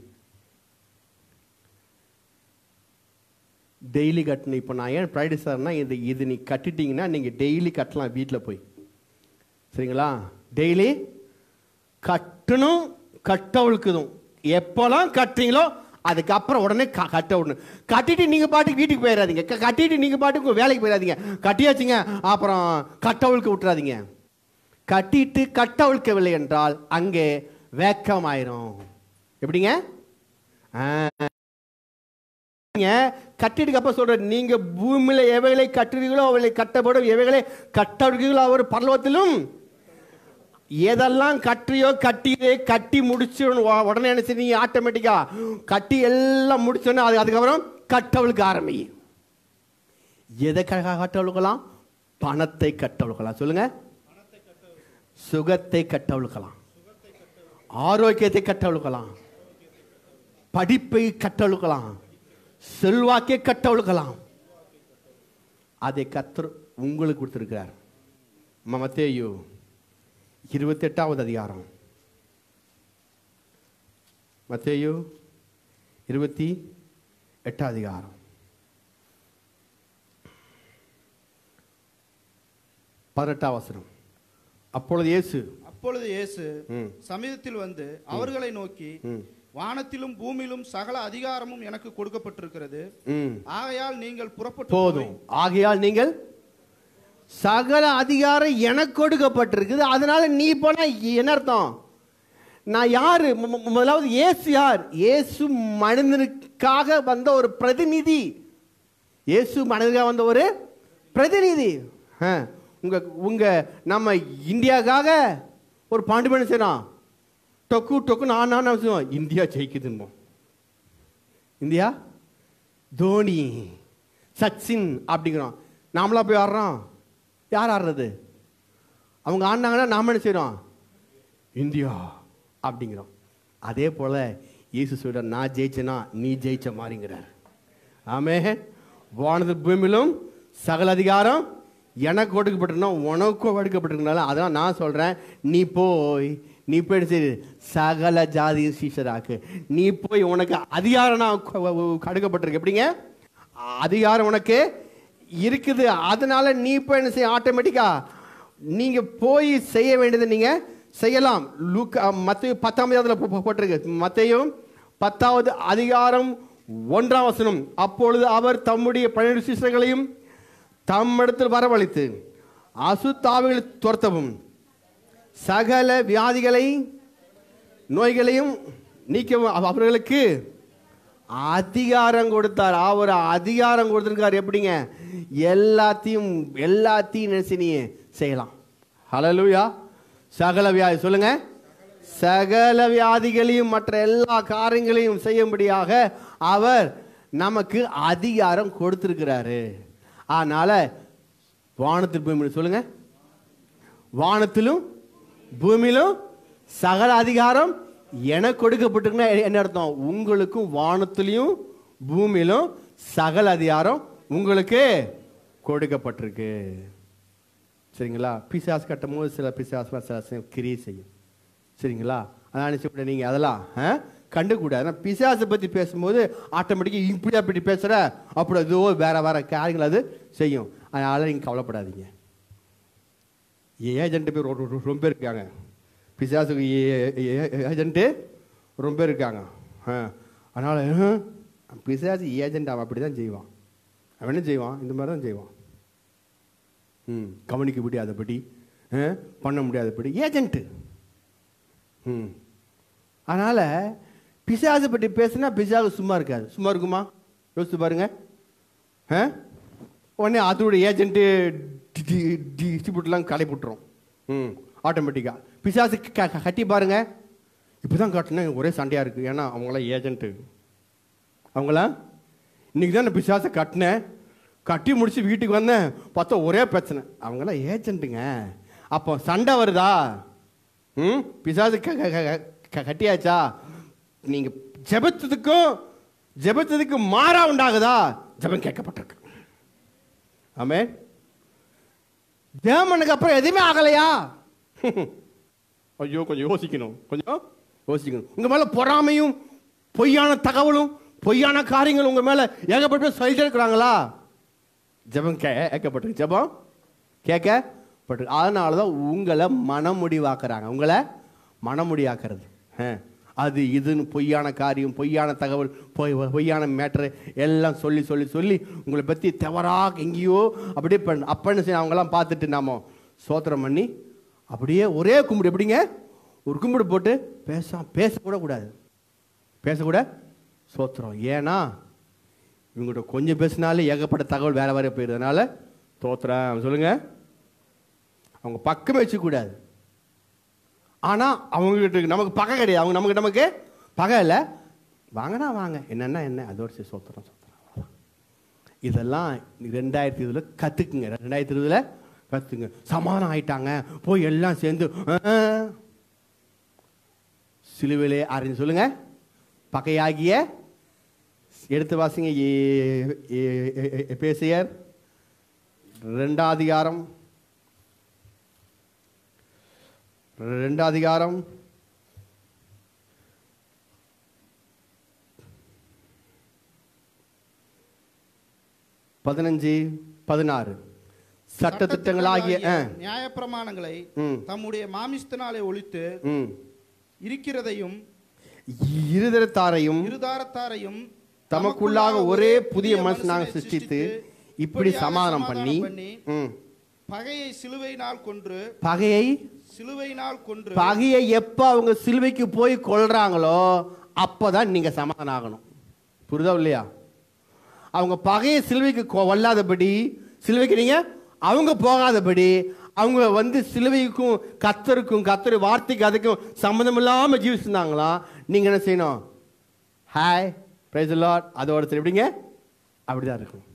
டெய்லி கட்டணும் இப்போ நான் ஏன் ப்ரைடு சார்னா இது இது நீ கட்டிட்டீங்கன்னா நீங்கள் டெய்லி கட்டலாம் வீட்டில் போய் சரிங்களா டெய்லி கட்டணும் கட்டவழுக்குதும் எப்போல்லாம் கட்டுறீங்களோ அதுக்கப்புறம் உடனே க- கட்ட விடணும் கட்டிட்டு நீங்கள் பாட்டுக்கு வீட்டுக்கு போயிடாதீங்க க- கட்டிட்டு நீங்கள் பாட்டுக்கு உங்க வேலைக்கு போயிடாதீங்க கட்டியாச்சுங்க அப்புறம் கட்டவழுக்க விட்டுறாதீங்க கட்டிட்டு கட்டவிழ்க்கவில்லை என்றால் அங்கே வேக்கமாயிரும் எப்படிங்க ஆ நீங்க கட்டிடுக்கு அப்ப சொல்ற நீங்க பூமியில எவைகளை கட்டுறீங்களோ அவைகளை கட்டப்படும் எவைகளை கட்டவர்களோ அவர் பரலோகத்திலும் எதெல்லாம் கட்டியோ கட்டியதே கட்டி முடிச்சு உடனே என்ன செய்ய நீங்க ஆட்டோமேட்டிக்கா கட்டி எல்லாம் முடிச்சோன்னே அது அதுக்கப்புறம் கட்டவளுக்கு ஆரம்பி எதை க- கட்டவிழ்க்கலாம் பணத்தை கட்டவிழ்க்கலாம் சொல்லுங்க சுகத்தை கட்டவிழ்க்கலாம் ஆரோக்கியத்தை கட்டவிழ்க்கலாம் படிப்பை கட்டவிழ்க்கலாம் செல்வாக்கை கட்டவிழ்க்கலாம் அதை கத்தர் உங்களுக்கு கொடுத்திருக்கிறார் மமத்தேயு இருபத்தெட்டாவது அதிகாரம் மத்தேயு இருபத்தி எட்டாம் அதிகாரம் பதினெட்டாம் வசனம் அப்பொழுது இயேசு அப்பொழுது இயேசு ம். சமீபத்தில் வந்து அவர்களை நோக்கி ம். வானத்திலும் பூமியிலும் சகல அதிகாரமும் எனக்கு கொடுக்கப்பட்டிருக்கிறது ம் ஆகையால் நீங்கள் புறப்பட்டு போதும் ஆகையால் நீங்கள் சகல அதிகாரம் எனக்கு கொடுக்கப்பட்டிருக்குது அதனால நீ போனா என்ன அர்த்தம் நான் யாரு மு- மு- முதலாவது இயேசு யார் இயேசு மனிதனுக்காக வந்த ஒரு பிரதிநிதி இயேசு மனிதனுக்காக வந்த ஒரு பிரதிநிதி ஆ, உங்க உங்க நம்ம இந்தியாவுக்காக ஒரு பாண்டிபன் செய்யணும் டொக்கு டொக்கு நான் நான் செய்வோம் இந்தியா ஜெயிக்குதுன்னு இந்தியா தோனி சச்சின் அப்படிங்கிறோம் நாமளா போய் ஆடுறோம் யார் ஆடுறது அவங்க ஆடினாங்கன்னா நாம என்ன செய்கிறோம் இந்தியா அப்படிங்கிறோம் அதே போல் இயேசு சொல்ற நான் ஜெயிச்சேனா நீ ஜெயிச்ச மாதிரிங்கிறார் ஆமே வானது பூமியிலும் சகல அதிகாரம் எனக்கு கொடுக்கப்பட்டிருந்தா உனக்கும் கொடுக்கப்பட்டிருக்கனால அதான் நான் சொல்கிறேன் நீ போய் நீ போய் என்ன செய்து சகல ஜாதி சீஷராக்கு நீ போய் உனக்கு அதிகாரம் நான் கொடுக்கப்பட்டிருக்கு எப்படிங்க அதிகாரம் உனக்கு இருக்குது அதனால நீ போய் என்ன செய்ய ஆட்டோமேட்டிக்கா நீங்க போய் செய்ய வேண்டியதை நீங்க செய்யலாம் லூக் மத்திய பத்தாம் அதில் போட்டிருக்கு மத்தையும் பத்தாவது அதிகாரம் ஒன்றாம் வசனம் அப்பொழுது அவர் தம்முடைய பன்னிரண்டு சிஷ்யர்களையும் தம்மிடத்தில் வரவழைத்து அசுத்தாவிகளை துரத்தவும் சகல வியாதிகளை நோய்களையும் நீக்கவும் அவ- அவர்களுக்கு அதிகாரம் கொடுத்தார் அவர் அதிகாரம் கொடுத்திருக்கார் எப்படிங்க எல்லாத்தையும் எல்லாத்தையும் நினைச்சு நீ செய்யலாம் ஹalleluya சகல வியாதி சொல்லுங்க சகல வியாதிகளையும் மற்ற எல்லா காரியங்களையும் செய்யும்படியாக அவர் நமக்கு அதிகாரம் கொடுத்திருக்கிறாரு அதனால வானத்தில் பூமி சொல்லுங்க வானத்திலும் பூமியிலும் சகல அதிகாரம் எனக்கு கொடுக்கப்பட்டிருக்குன்னா என்ன அர்த்தம் உங்களுக்கும் வானத்திலையும் பூமியிலும் சகல அதிகாரம் உங்களுக்கு கொடுக்கப்பட்டிருக்கு சரிங்களா பிசாஸ் கட்டும் போது சில பிசாஸ் சில சில கிரியை செய்யும் சரிங்களா அதான் நினச்சக்கூட நீங்கள் அதெல்லாம் ஆ? கண்டுக்கூடாது ஆனால் பிசாசை பற்றி பேசும்போது ஆட்டோமேட்டிக்காக இப்படி அப்படி பேசுகிற அப்படி ஏதோ வேற வேற காரியங்கள் அது செய்யும் அதனால் நீங்கள் கவலைப்படாதீங்க ஏஜென்ட் பேர் ரொ- ரொ- ரொம்ப இருக்காங்க பிசாசுக்கு ஏஜென்ட்டு ரொம்ப இருக்காங்க ஆ அதனால் பிசாசு ஏஜென்ட் அவன் அப்படி தான் செய்வான் அவன் என்ன செய்வான் இந்த மாதிரி தான் செய்வான் ம் கவனிக்க முடியாதபடி ஆ, பண்ண முடியாதபடி ஏஜென்ட்டு ம் அதனால் பிசாசை பற்றி பேசுனா பிசாசு சும்மா இருக்காது சும்மா இருக்குமா யோசிச்சு பாருங்க ஆ உடனே அதோட ஏஜென்ட்டு டிஸ்ட்ரிபியூட்லாம் கடை போட்டுரும் ம் ஆட்டோமேட்டிக்காக பிசாசு க- க- கட்டி பாருங்க இப்போ தான் காட்டினேன் ஒரே சண்டையாக இருக்குது ஏன்னா அவங்களாம் ஏஜென்ட்டு அவங்களாம் இன்னைக்கு தான் நான் பிசாசை கட்டினேன் கட்டி முடிச்சு வீட்டுக்கு வந்தேன் பார்த்தா ஒரே பிரச்சனை அவங்களாம் ஏஜென்ட்டுங்க அப்போ சண்டை வருதா ம் பிசாசு க- க- க- க- கட்டியாச்சா நீங்கள் ஜெபத்ததுக்கும் ஜெபத்ததுக்கு மாறா உண்டாகுதா ஜெபம் கேட்கப்பட்டிருக்கு ஆமே தேவனுக்கு அப்புறம் எதுவுமே ஆகலையா ஐயோ கொஞ்சம் யோசிக்கணும் கொஞ்சம் யோசிக்கணும் உங்க மேல பொறாமையும் பொய்யான தகவலும் பொய்யான காரியங்கள் உங்க மேல ஏகப்பட்ட சொல்லிட்டே இருக்கிறாங்களா ஜெபம் கேட்கப்பட்டிருக்கு ஜெபம் கேட்கப்பட்டிருக்கு அதனால தான் உங்களை மனமுடிவாக்குறாங்க உங்களை மனமுடியாக்குறது ஆ. அது இதுன்னு பொய்யான காரியம் பொய்யான தகவல் பொய் பொய்யான மேட்ரு எல்லாம் சொல்லி சொல்லி சொல்லி உங்களை பற்றி தவறாக எங்கேயோ அப்படியே பண்ண அப்பன்னு சொல்லி அவங்கெல்லாம் பார்த்துட்டு நாம சோத்திரம் பண்ணி அப்படியே ஒரே கும்பிடு எப்படிங்க ஒரு கும்பிடு போட்டு பேச பேசக்கூட கூடாது பேசக்கூட சோத்திரம் ஏன்னா இவங்ககிட்ட கொஞ்சம் பேசினாலே ஏகப்பட்ட தகவல் வேற வேற போயிருந்தனால தோத்துறேன் சொல்லுங்க அவங்க பக்கமே வச்சுக்கூடாது ஆனால் அவங்ககிட்ட நமக்கு பகை கிடையாது அவங்க நமக்கு நமக்கு பகை இல்லை வாங்கினா வாங்க என்னன்னா என்ன அதோட சரி சோத்திரம் சோத்திரம் அவ்வளவுதான். இதெல்லாம் ரெண்டாயிரத்தி இருபதுல கற்றுக்குங்க ரெண்டாயிரத்தி இருபதுல கற்றுங்க சமாதானம் ஆயிட்டாங்க போய் எல்லாம் சேர்ந்து ஆ, சிலுவிலே அறிஞ்சு சொல்லுங்க பகையாகிய எடுத்து வாசிங்க ஏ- ஏ- ஏ- எபேசியர் ரெண்டாம் அதிகாரம் ரெண்டாம் அதிகாரம் பதினஞ்சு பதினாறு சட்ட திட்டங்களாகிய ஆ, நியாயப்பிரமாணங்களை ம். தம்முடைய மாமிஸ்தனாலே ஒழித்து ம். இருக்கிறதையும் இருதரத்தாரையும் இருதாரத்தாரையும் தமக்குள்ளாக ஒரே புதிய மனுஷனாக சிருஷ்டித்து இப்படி சமாதானம் பண்ணி ம். பகையை சிலுவையினால் கொன்று பகையை சிலுவையினால் கொன்று பகையை எப்போ அவங்க சிலுவைக்கு போய் கொள்றாங்களோ அப்பதான் நீங்க சமாதானம் ஆகணும் புரியுதா இல்லையா அவங்க பகையை சிலுவைக்கு கொ- கொல்லாதபடி சிலுவைக்கு நீங்க அவங்க போகாதபடி அவங்க வந்து சிலுவைக்கும் கத்தருக்கும் கத்தர் வார்த்தைக்கு அதுக்கும் சம்மந்தம் இல்லாம ஜீவிச்சிருந்தாங்களா நீங்க என்ன செய்யணும் ஹாய் பிரைஸ் லார்ட் அதோட சரி எப்படிங்க அப்படிதான் இருக்கணும்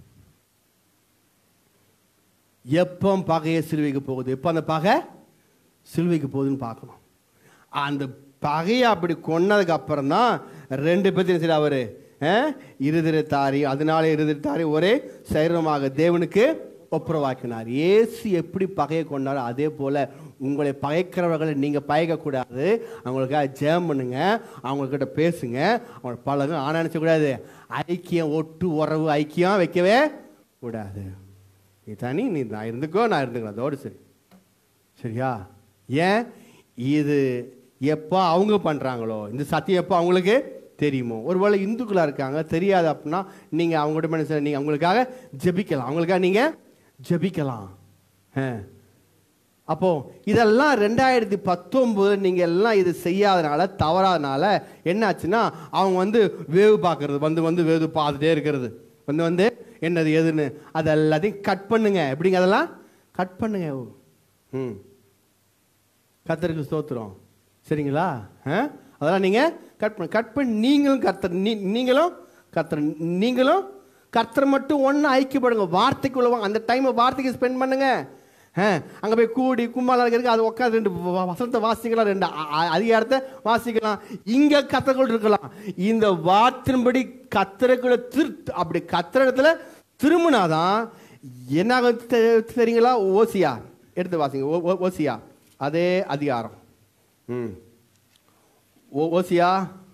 எப்போ பகையை சிலுவைக்கு போகுது எப்போ அந்த பகை சிலுவைக்கு போகுதுன்னு பார்க்கணும் அந்த பகையை அப்படி கொன்னதுக்கு அப்புறம் தான் ரெண்டு பேர்த்தையும் சரி அவர் இருதிரத்தாரி அதனால இருதிரத்தாரி ஒரே சைரமாக தேவனுக்கு ஒப்புரவாக்கினார் இயேசு எப்படி பகையை கொண்டாரோ அதே போல உங்களை பகைக்கிறவர்களை நீங்கள் பகைக்கக்கூடாது அவங்களுக்காக ஜெபம் பண்ணுங்க அவங்கக்கிட்ட பேசுங்க அவங்க பழங்க ஆனால் நினச்சக்கூடாது ஐக்கியம் ஒட்டு உறவு ஐக்கியம் வைக்கவே கூடாது நீ தனி நீ நான் இருந்துக்கோ நான் இருந்துக்கிறேன் அதோடு சரி சரியா ஏன் இது எப்போ அவங்க பண்ணுறாங்களோ இந்த சத்தியம் எப்போ அவங்களுக்கு தெரியுமோ ஒருவேளை இந்துக்களாக இருக்காங்க தெரியாது அப்படின்னா நீங்கள் அவங்கள்ட்ட என்ன செய்ய நீங்கள் அவங்களுக்காக ஜெபிக்கலாம் அவங்களுக்காக நீங்கள் ஜெபிக்கலாம் ஆ. அப்போ இதெல்லாம் ரெண்டாயிரத்தி பத்தொன்பது நீங்கள் எல்லாம் இது செய்யாதனால தவறாதனால என்னாச்சுன்னா அவங்க வந்து வேவு பார்க்கறது வந்து வந்து வேவு பார்த்துட்டே இருக்கிறது வந்து வந்து என்னது எதுன்னு அது எல்லாத்தையும் கட் பண்ணுங்க எப்படிங்க அதெல்லாம் கட் பண்ணுங்க ம் கத்தருக்கு ஸ்தோத்திரம் சரிங்களா ஆ? அதெல்லாம் நீங்கள் கட் பண்ண கட் பண்ணி நீங்களும் கர்த்தர் நீ நீங்களும் கர்த்தர் நீங்களும் கர்த்தர் மட்டும் ஒன்று ஐக்கியப்படுங்க வார்த்தைக்குள்ள வாங்க அந்த டைமை வார்த்தைக்கு ஸ்பெண்ட் பண்ணுங்க ஆ அங்கே போய் கூடி கும்மாலாம் இருக்கிறதுக்கு அது உட்காந்து ரெண்டு வ- வசனத்தை வாசிக்கலாம் ரெண்டு அ- அ- அதிகாரத்தை வாசிக்கலாம் இங்கே கத்தர்கள் இருக்கலாம் இந்த வார்த்தையின்படி கத்தருக்குள்ள திரு அப்படி கத்துற இடத்துல திரும்பினாதான் என்ன ஆகும் தெ- தெரியுங்களா ஓசியா எடுத்து வாசிங்க ஓ- ஓ- ஓசியா அதே அதிகாரம் ம் ஓ ஓசியா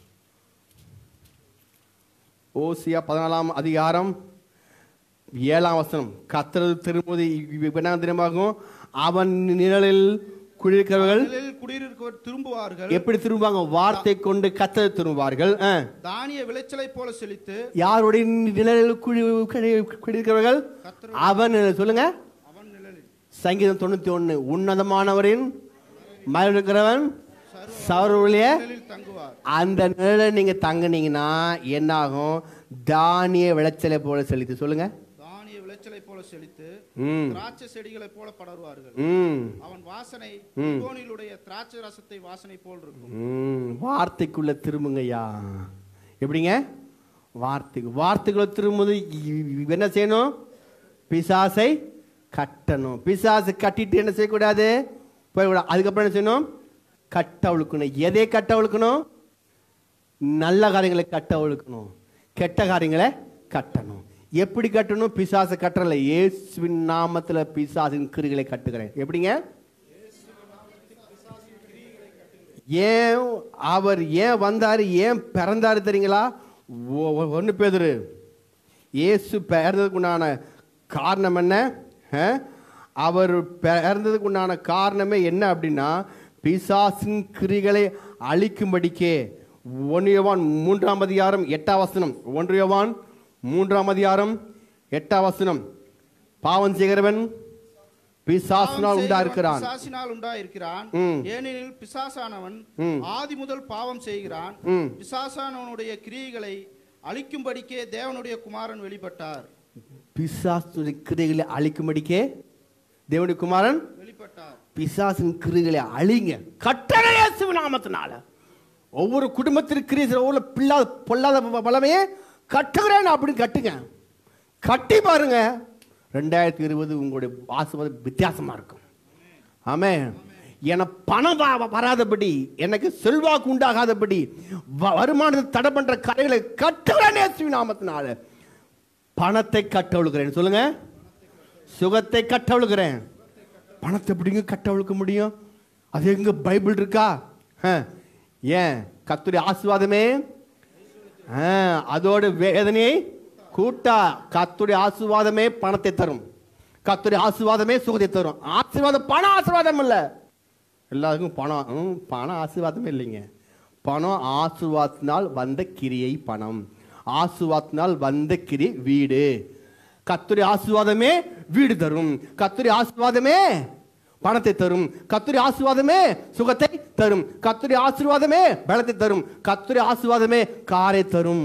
ஓசியா பதினாலாம் அதிகாரம் ஏழாம் வசனம் கத்துறது திரும்புவது என்ன தினமாகும் அவன் நிழலில் குளிர்க்கிறவர்கள் நிழலில் குடியிருக்கவர் திரும்புவார்கள் எப்படி திரும்புவாங்க வார்த்தை கொண்டு கத்தது திரும்புவார்கள் ஆ. தானிய விளைச்சலை போல செழித்து யாருடைய நிழலில் குழி குளிர்க்கிறவர்கள் அவன் சொல்லுங்க அவன் நிழலில் சங்கீதம் தொண்ணூத்தி ஒண்ணு உன்னதமானவரின் மயில் இருக்கிறவன் சவருடைய நிழலில் தங்குவார் அந்த நிழலை நீங்க தங்குனீங்கன்னா என்ன ஆகும் தானிய விளைச்சலை போல செலுத்தி சொல்லுங்க தானிய விளைச்சலை போல செழித்து ம் திராட்சை செடிகளை போல படர்வார்கள் ம் அவன் வாசனை கோனிலுடைய திராட்சை ரசத்தை வாசனை போல் இருக்கும் ம் வார்த்தைக்குள்ள திரும்புங்கய்யா எப்படிங்க வார்த்தைக்கு வார்த்தைக்குள்ள திரும்புது இ- என்ன செய்யணும் பிசாசை கட்டணும் பிசாசை கட்டிட்டு என்ன செய்யக்கூடாது போய்விட அதுக்கப்புறம் என்ன செய்யணும் கட்ட ஒழுக்கணும் எதை கட்ட ஒழுக்கணும் நல்ல காரியங்களை கட்ட ஒழுக்கணும் கெட்ட காரியங்களை கட்டணும் எப்படி கட்டணும் பிசாசை கட்டல இயேசுவின் நாமத்துல பிசாசின் கிரிகளை கட்டுகிறேன் எப்படிங்க ஏன் அவர் ஏன் வந்தாரு ஏன் பிறந்தாரு தெரியுங்களா ஒன்று பேதுரு இயேசு பிறந்ததுக்கு உண்டான காரணம் என்ன ஆ? அவர் பிறந்ததுக்கு உண்டான காரணமே என்ன அப்படின்னா பிசாசின் கிரிகளை அழிக்கும்படிக்கே ஒன்றியவான் மூன்றாம் அதிகாரம் எட்டாம் வசனம் ஒன்றியவான் மூன்றாம் அதிகாரம் எட்டாம் வசனம் பாவம் செய்கிறவன் பிசாசினால் உண்டா இருக்கிறான் பிசாசினால் உண்டாயிருக்கிறான் ம். ஏனெனில் பிசாசானவன் ம். ஆதி முதல் பாவம் செய்கிறான் ம். பிசாசானவனுடைய கிரியைகளை அழிக்கும்படிக்கே தேவனுடைய குமாரன் வெளிப்பட்டார் பிசாசுடைய கிரிகளை அழிக்கும்படிக்கே தேவனுடைய குமாரன் வெளிப்பட்டார் பிசாசின் கிரிகளை அழிங்க கட்டளை இயேசு நாமத்தினால ஒவ்வொரு குடும்பத்திற்கு கிரியை செய்ற ஒவ்வொரு பிள்ளாத பொல்லாத ப- பலமையே கட்டுகிறேன் அப்படின்னு கட்டுங்க கட்டி பாருங்க ரெண்டாயிரத்தி இருபது உங்களுடைய ஆசீர்வாதம் வித்தியாசமா இருக்கும் ஆமே எனக்கு பணம் வ- வராதபடி எனக்கு செல்வாக்கு உண்டாகாதபடி வ- வருமானத்தை தடை பண்ற கரைகளை கட்டுகிறேன் இயேசுவின் நாமத்தினால பணத்தை கட்டவிழுக்கிறேன் சொல்லுங்க சுகத்தை கட்டவிழுக்கிறேன் பணத்தை எப்படிங்க கட்டவிழுக்க முடியும் அது எங்க பைபிள் இருக்கா ஆ, ஏன் கத்துடைய ஆசீர்வாதமே ஆ, அதோட வேதனையை கூட்டா கத்துடைய ஆசீர்வாதமே பணத்தை தரும் கத்துடைய ஆசீர்வாதமே சுகத்தை தரும் ஆசீர்வாதம் பணம் ஆசீர்வாதம் இல்ல எல்லாருக்கும் பணம் ம், பணம் ஆசீர்வாதமே இல்லைங்க பணம் ஆசீர்வாதத்தினால் வந்த கிரியை பணம் ஆசீர்வாதத்தினால் வந்த கிரி வீடு கத்துடைய ஆசீர்வாதமே வீடு தரும் கத்துடைய ஆசீர்வாதமே பணத்தை தரும் கத்துடைய ஆசீர்வாதமே சுகத்தை தரும் கத்துடைய ஆசீர்வாதமே பலத்தை தரும் கத்துடைய ஆசீர்வாதமே காரை தரும்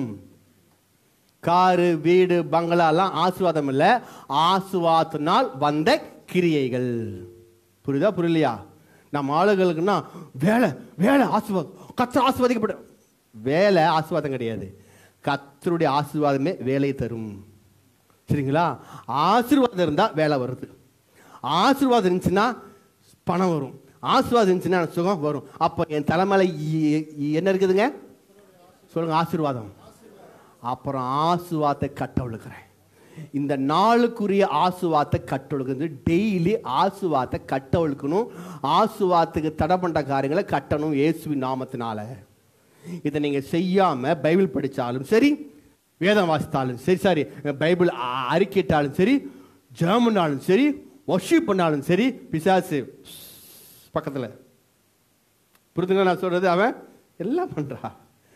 காரு வீடு பங்களா எல்லாம் ஆசீர்வாதம் இல்ல ஆசீர்வாதத்தினால் வந்த கிரியைகள் புரியுதா புரியலையா நம்ம ஆளுகளுக்குன்னா வேலை வேலை ஆசீர்வாதம் கத்தர் ஆசீர்வாதிக்கப்பட வேலை ஆசீர்வாதம் கிடையாது கத்தருடைய ஆசீர்வாதமே வேலை தரும் சரிங்களா ஆசீர்வாதம் இருந்தா வேலை வருது ஆசீர்வாதம் இருந்துச்சுன்னா பணம் வரும் ஆசீர்வாதம் இருந்துச்சுன்னா சுகம் வரும் அப்போ என் தலைமையில இ- இ- என்ன இருக்குதுங்க சொல்லுங்க ஆசீர்வாதம் அப்புறம் ஆசுவாத்தை கட்டவிழுக்கிறேன் இந்த நாளுக்குரிய ஆசுவாத்தை கட்டொழுக்குது டெய்லி ஆசுவாத்தை கட்டொழுக்கணும் ஆசுவாத்துக்கு தடை பண்ற காரியங்களை கட்டணும் இயேசுவின் நாமத்தினால இதை நீங்க செய்யாம பைபிள் படிச்சாலும் சரி வேதம் வாசித்தாலும் சரி சரி பைபிள் அ- அறிக்கையிட்டாலும் சரி ஜெர்மனாலும் சரி ஒர்ஷிப் பண்ணாலும் சரி பிசாசு பக்கத்துல புரிதுங்க நான் சொல்றது அவன் எல்லாம் பண்றா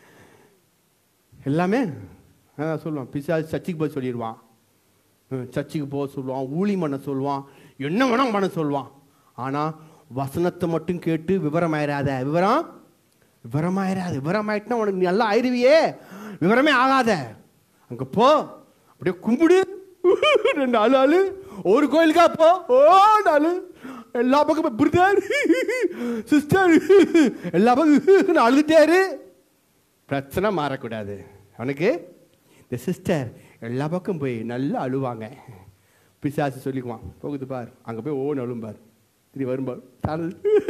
எல்லாமே அதான் சொல்லுவான் பிசாசு சர்ச்சுக்கு போய் சொல்லிடுவான் ஹம், சர்ச்சுக்கு போக சொல்லுவான் ஊழி பண்ண சொல்லுவான் என்ன வேணாம் பண்ண சொல்லுவான் ஆனால் வசனத்தை மட்டும் கேட்டு விவரமாயிராத விவரம் விவரமாயிராது விவரமாயிட்டுனா உனக்கு நீ நல்லா ஆயிடுவியே விவரமே ஆகாத அங்கே போ அப்படியே கும்பிடு ரெண்டு ஆளு ஆளு ஒரு கோயிலுக்கா போ ஓ நாலு எல்லா பக்கம் பிரதர் சிஸ்டர் எல்லா பக்கம் அழுதுட்டே இரு பிரச்சனை மாறக்கூடாது அவனுக்கு இந்த சிஸ்டர் எல்லா பக்கம் போய் நல்லா அழுவாங்க பிசாசு சொல்லிக்குவான் போகுது பார் அங்கே போய் ஓன் அழும்பார் திரி வரும்பார் தானு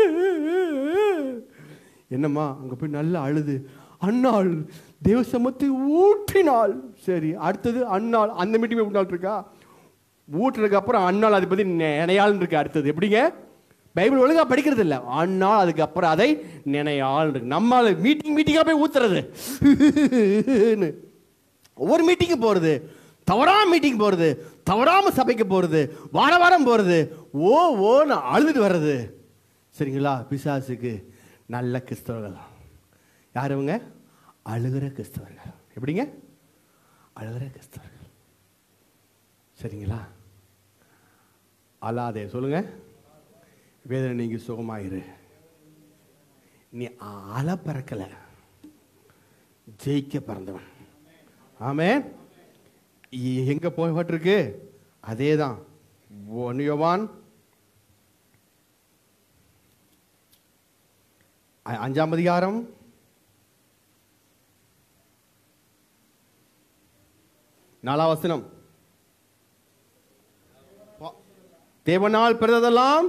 என்னம்மா அங்கே போய் நல்லா அழுது அன்னாள் தேவ சமத்தை ஊற்றினாள் சரி அடுத்தது அன்னாள் அந்த மீட்டிங் ஊட்டினாள் இருக்கா ஊட்டுறதுக்கு அப்புறம் அன்னாள் அதை பற்றி நினையாள்னு இருக்கு அடுத்தது எப்படிங்க பைபிள் ஒழுங்கா படிக்கிறது இல்ல ஆனால் அதுக்கப்புறம் அதை நினையாள் இருக்கு நம்மால மீட்டிங் மீட்டிங்கா போய் ஊத்துறது ஒவ்வொரு மீட்டிங்கு போறது தவறாம மீட்டிங் போறது தவறாம சபைக்கு போறது வார வாரம் போறது ஓ ஓன்னு அழுதுட்டு வர்றது சரிங்களா பிசாசுக்கு நல்ல கிறிஸ்தவர்கள் யார் இவங்க அழுகிற கிறிஸ்தவர்கள் எப்படிங்க அழுகிற கிறிஸ்தவர்கள் சரிங்களா அழாதே சொல்லுங்க வேதனை நீங்க சுகமாயிரு நீ அழ பறக்கல ஜெயிக்க பிறந்தவன் ஆமே எங்க போய்பட்டிருக்கு அதே தான் ஒன்னியவான் அ- அஞ்சாம் அதிகாரம் நாலாம் வசனம் தேவனால் பிறந்ததெல்லாம்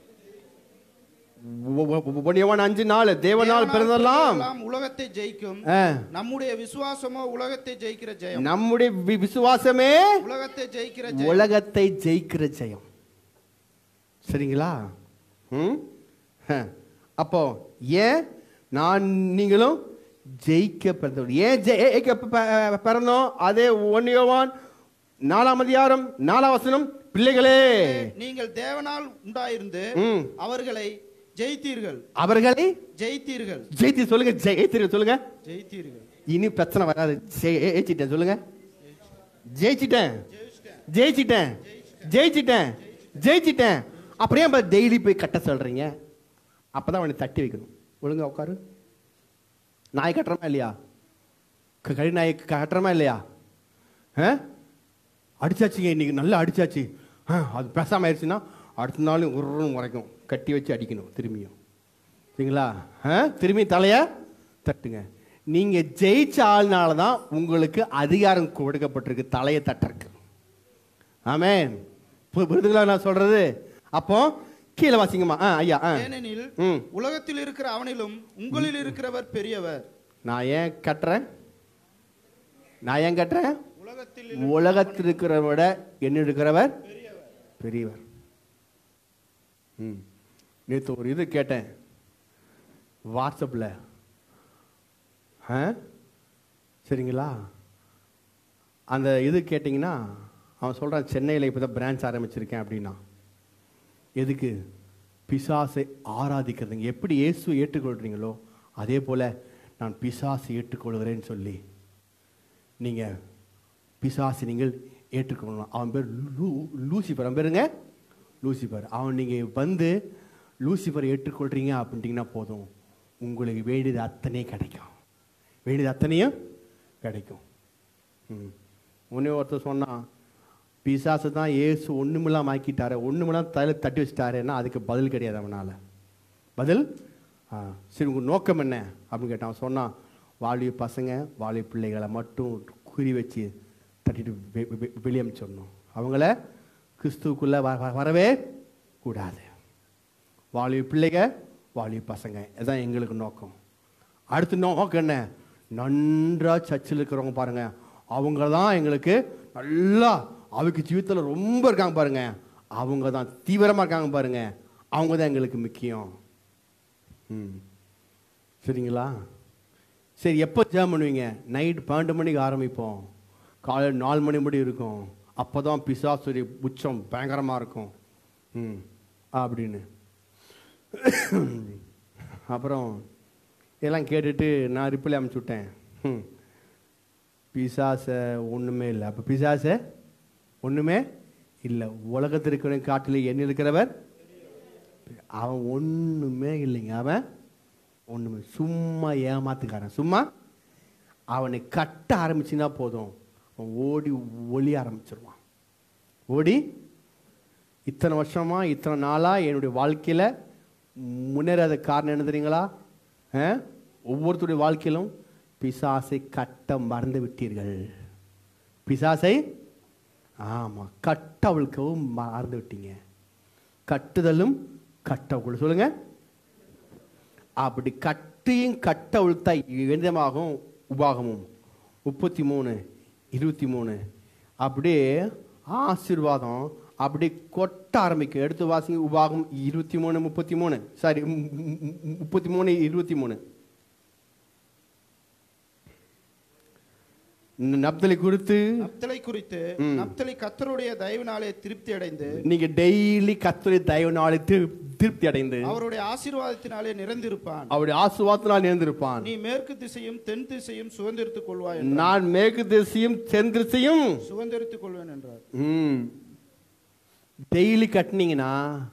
ஒ- ஒ- ஒன்னியவான் அஞ்சு நாலு தேவனால் பிறந்ததெல்லாம் எல்லாம் உலகத்தை ஜெயிக்கும் ஆ, நம்முடைய விசுவாசமோ உலகத்தை ஜெயிக்கிற ஜெயம் நம்முடைய வி- விசுவாசமே உலகத்தை ஜெயிக்கிற ஜெயம் உலகத்தை ஜெயிக்கிற ஜெயம் சரிங்களா ம் ஹ. அப்போ ஏன் நான் நீங்களும் ஜெயிக்க பிறந்தவர் ஏன் ஜெயிக்க ப- ப- பிறந்தோம் அதே ஒன்னியவான் நாலாம் அதிகாரம் நாலாம் வசனம் பிள்ளைகளே நீங்கள் தேவனால் உண்டாயிருந்து ம். அவர்களை ஜெயித்தீர்கள் அவர்களை ஜெயித்தீர்கள் ஜெயித்து சொல்லுங்க ஜெயித்து சொல்லுங்க ஜெயித்தீர்கள் இனி பிரச்சனை வராது ஜெயிச்சிட்டேன் சொல்லுங்க ஜெயிச்சிட்டேன் ஜெயிச்சிட்டேன் ஜெயிச்சிட்டேன் ஜெயிச்சிட்டேன் அப்புறம் ஏன் டெய்லி போய் கட்ட சொல்றீங்க அப்பதான் அவனை தட்டி வைக்கணும் ஒழுங்கா உட்காரு நாய் கட்டுறமா இல்லையா க- கறி நாய் கட்டுறமா இல்லையா ஆ? அடிச்சாச்சுங்க இன்னைக்கு நல்லா அடிச்சாச்சு ஆ, அது பேசாம ஆயிடுச்சுன்னா அடுத்த நாள் ஒரு முறைக்கும் கட்டி வச்சு அடிக்கணும் திரும்பியும் சரிங்களா ஆ? திரும்பி தலைய தட்டுங்க நீங்க ஜெயிச்ச ஆள்னால தான் உங்களுக்கு அதிகாரம் கொடுக்கப்பட்டிருக்கு தலையை தட்டறக்கு ஆமென் பு- புரியுதுங்களா நான் சொல்றது அப்போ கீழே வாசிங்கம்மா ஆ ஐயா ஆ ஏனெனில் ம் உலகத்தில் இருக்கிற அவனிலும் உங்களில் இருக்கிறவர் பெரியவர் நான் ஏன் கட்டுறேன் நான் ஏன் கட்டுறேன் உலகத்தில் உலகத்தில் இருக்கிறவரை விட என்ன இருக்கிறவர் பெரியவர் ம் நேற்று ஒரு இது கேட்டேன் வாட்ஸ்அப்பில் ஆ சரிங்களா அந்த இது கேட்டிங்கன்னா அவன் சொல்கிறான் சென்னையில் இப்போ தான் பிரான்ச் ஆரம்பிச்சிருக்கேன் அப்படின்னா எதுக்கு பிசாசை ஆராதிக்கிறதுங்க எப்படி இயேசு ஏற்றுக்கொள்கிறீங்களோ அதே போல் நான் பிசாசை ஏற்றுக்கொள்கிறேன்னு சொல்லி நீங்கள் பிசாசு நீங்கள் ஏற்றுக்கொள்ளலாம் அவன் பேர் லூ லூசிஃபர் அவன் பேருங்க லூசிஃபர் அவன் நீங்கள் வந்து லூசிஃபரை ஏற்றுக்கொள்கிறீங்க அப்படின்ட்டிங்கன்னா போதும் உங்களுக்கு வேண்டியது அத்தனையும் கிடைக்கும் வேண்டியது அத்தனையும் கிடைக்கும் ம் உடனே ஒருத்தர் சொன்னான் பிசாசு தான் ஏசு ஒன்றுமில்லாம் ஆக்கிட்டாரு ஒன்றுமில்லாம் தலையில் தட்டி வச்சிட்டாருன்னா அதுக்கு பதில் கிடையாது அவனால் பதில் ஆ சரி உங்கள் நோக்கம் என்ன அப்படின்னு கேட்டான் அவன் சொன்னான் வாலிய பசங்க வாலிய பிள்ளைகளை மட்டும் குறி வச்சு தட்டிட்டு வெ- வெ- வெளியே அனுப்பிச்சிடணும் அவங்கள கிறிஸ்துவுக்குள்ளே வ வ- வரவே கூடாது வாலிய பிள்ளைங்க வாலிய பசங்க இதுதான் எங்களுக்கு நோக்கம் அடுத்து நோக்கம் என்ன நன்றா சர்ச்சில் இருக்கிறவங்க பாருங்க அவங்க தான் எங்களுக்கு நல்லா அவங்க ஜீவித்தில் ரொம்ப இருக்காங்க பாருங்க அவங்க தான் தீவிரமாக இருக்காங்க பாருங்க அவங்க தான் எங்களுக்கு முக்கியம் ம் சரிங்களா சரி எப்போ ஜெபம் பண்ணுவீங்க நைட் பன்னெண்டு மணிக்கு ஆரம்பிப்போம் காலையில் நாலு மணி முடி இருக்கும் அப்போ தான் பிசாசுரி உச்சம் பயங்கரமாக இருக்கும் ம் அப்படின்னு அப்புறம் எல்லாம் கேட்டுட்டு நான் ரிப்ளை அனுப்பிச்சி விட்டேன் ம் பிசாச ஒன்றுமே இல்லை அப்போ பிசாச ஒன்றுமே இல்லை உலகத்தில் இருக்கிற காட்டில் என்ன இருக்கிறவர் அவன் ஒன்றுமே இல்லைங்க அவன் ஒன்றுமே சும்மா ஏமாத்துக்காரன் சும்மா அவனை கட்ட ஆரம்பிச்சுன்னா போதும் அவன் ஓடி ஒளிய ஆரம்பிச்சிருவான் ஓடி இத்தனை வருஷமா இத்தனை நாளாக என்னுடைய வாழ்க்கையில் முன்னேறாத காரணம் என்ன தெரியுங்களா ஆ? ஒவ்வொருத்தருடைய வாழ்க்கையிலும் பிசாசை கட்ட மறந்து விட்டீர்கள் பிசாசை ஆமாம் கட்ட அவிழ்க்கவும் மறந்து விட்டீங்க கட்டுதலும் கட்ட அவிழ் சொல்லுங்க அப்படி கட்டியும் கட்ட அவிழ்த்தா எந்தமாகும் உபாகமும் முப்பத்தி மூணு இருபத்தி மூணு அப்படியே ஆசீர்வாதம் அப்படி கொட்ட ஆரம்பிக்கும் எடுத்து வாசிங்க உபாகம் இருபத்தி மூணு முப்பத்தி மூணு சாரி முப்பத்தி மூணு இருபத்தி மூணு நப்தலை குறித்து நப்தலை குறித்து நப்தலை கத்தருடைய தயவினாலே திருப்தி அடைந்து நீங்க டெய்லி கத்துரை தயவு நாளை திரு- திருப்தி அடைந்து அவருடைய ஆசீர்வாதத்தினாலே நிறைந்திருப்பான் அவருடைய ஆசுவாத்தினால் நேர்ந்திருப்பான் நீ மேற்கு திசையும் தென் திசையும் சுதந்திரித்துக் கொள்வாய் என்றார். நான் மேற்கு திசையும் தென் திசையும் சுதந்திரித்துக் கொள்வேன் என்றார் ம் டெய்லி கட்டினீங்கன்னா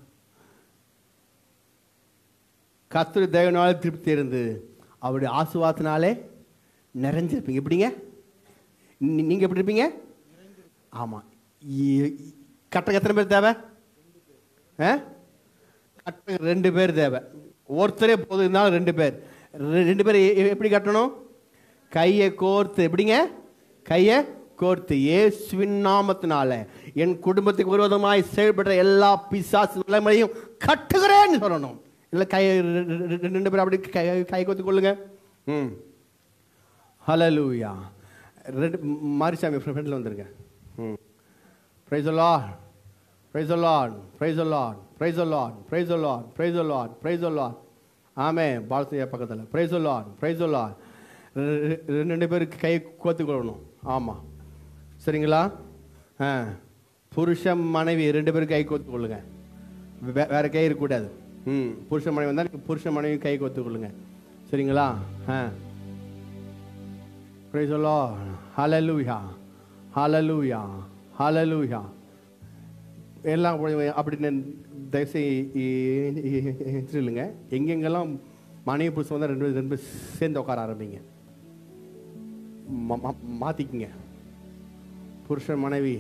கத்துரை தேவனால திருப்தி இருந்து அவருடைய ஆசுவாத்தினாலே நிறைஞ்சிருப்பீங்க எப்படிங்க நீ- நீங்க எப்படி இருப்பீங்க ஆமா இ- இ- கட்ட எத்தனை பேர் தேவை ஆ? கட்ட ரெண்டு பேர் தேவை ஒருத்தரே போதும் இருந்தாலும் ரெண்டு பேர் ரெ- ரெண்டு பேர் எ- எ- எப்படி கட்டணும் கையை கோர்த்து எப்படிங்க கையை கோர்த்து இயேசுவின் நாமத்தினால என் குடும்பத்துக்கு விரோதமாய் செயல்படுற எல்லா பிசாசு நிலைமையும் கட்டுகிறேன்னு சொல்லணும் இல்லை கை ரெ- ரெ- ரெ- ரெண்டு பேரும் அப்படி கை கை கோர்த்து கொள்ளுங்க ம் ஹலலூயா ரெண்டு மாரிசாமி ஃப்ரெண்டில் வந்துருங்க ம் praise Lord praise Lord praise Lord praise Lord praise Lord praise Lord praise Lord ஆமே பாலசையா பக்கத்தில் ப்ரைஸ் லார்ட் ப்ரைஸ் லார்ட் ரெண்டு பேருக்கு கை கோத்துக்கொள்ளணும் ஆமாம் சரிங்களா ஆ புருஷன் மனைவி ரெண்டு பேரும் கை கோத்து கொள்ளுங்க வே- வேற கை இருக்கக்கூடாது ம் புருஷன் மனைவி வந்தால் புருஷன் மனைவி கை கோத்து கொள்ளுங்க சரிங்களா ஆ Praise the Lord. Hallelujah. Hallelujah. Hallelujah. எல்லாம் அப்படி- அப்படி தயவுசெய்து இல்லைங்க எங்கெங்கெல்லாம் மனைவி புருஷன் வந்தால் ரெண்டு பேரும் ரெண்டு பேரும் சேர்ந்து உட்கார ஆரம்பிங்க மா- மா- மாத்திக்குங்க புருஷன் மனைவி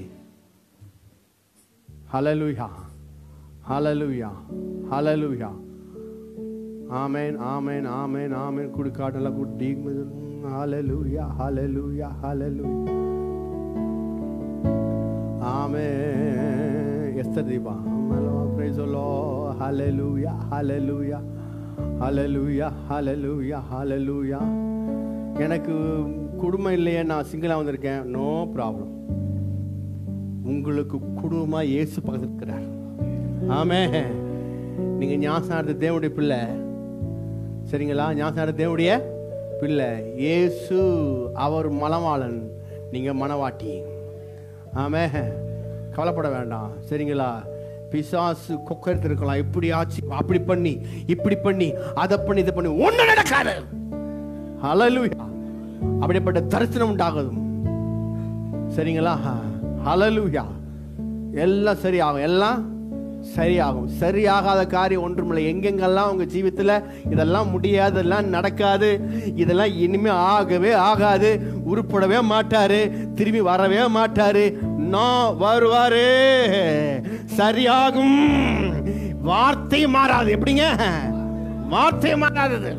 hallelujah hallelujah hallelujah amen amen amen amen குடுக்காட்டெல்லாம் குட்டி ஹalleluya ஹalleluya ஹalleluya ஆமே Esther Deepa praise the Lord hallelujah hallelujah hallelujah hallelujah hallelujah எனக்கு குடும்பம் இல்லையே நான் சிங்கிளா வந்திருக்கேன் நோ ப்ராப்ளம் உங்களுக்கு குடும்பமா இயேசு பக்கத்தில் இருக்கிறார் ஆமே நீங்க ஞாசனார்த்த தேவனுடைய பிள்ளை சரிங்களா ஞாசனார்த்த தேவனுடைய பிள்ளை இயேசு அவர் மணவாளன் நீங்க மணவாட்டி ஆமே கவலைப்பட வேண்டாம் சரிங்களா பிசாசு கொக்கரித்து இருக்கலாம் இப்படி ஆச்சு அப்படி பண்ணி இப்படி பண்ணி அதை பண்ணி இதை பண்ணி ஒண்ணு நடக்காது ஹalleluya அப்படிப்பட்ட தரிசனம் உண்டாகும் சரிங்களா ஹalleluya எல்லாம் சரியாகும் எல்லாம் சரியாகும் சரியாகாத காரியம் ஒன்றுமில்லை எங்கெங்கெல்லாம் உங்க ஜீவித்துல இதெல்லாம் முடியாது இதெல்லாம் நடக்காது இதெல்லாம் இனிமே ஆகவே ஆகாது உருப்படவே மாட்டாரு திரும்பி வரவே மாட்டாரு நான் வருவாரு சரியாகும் வார்த்தை மாறாது எப்படிங்க வார்த்தை மாறாதது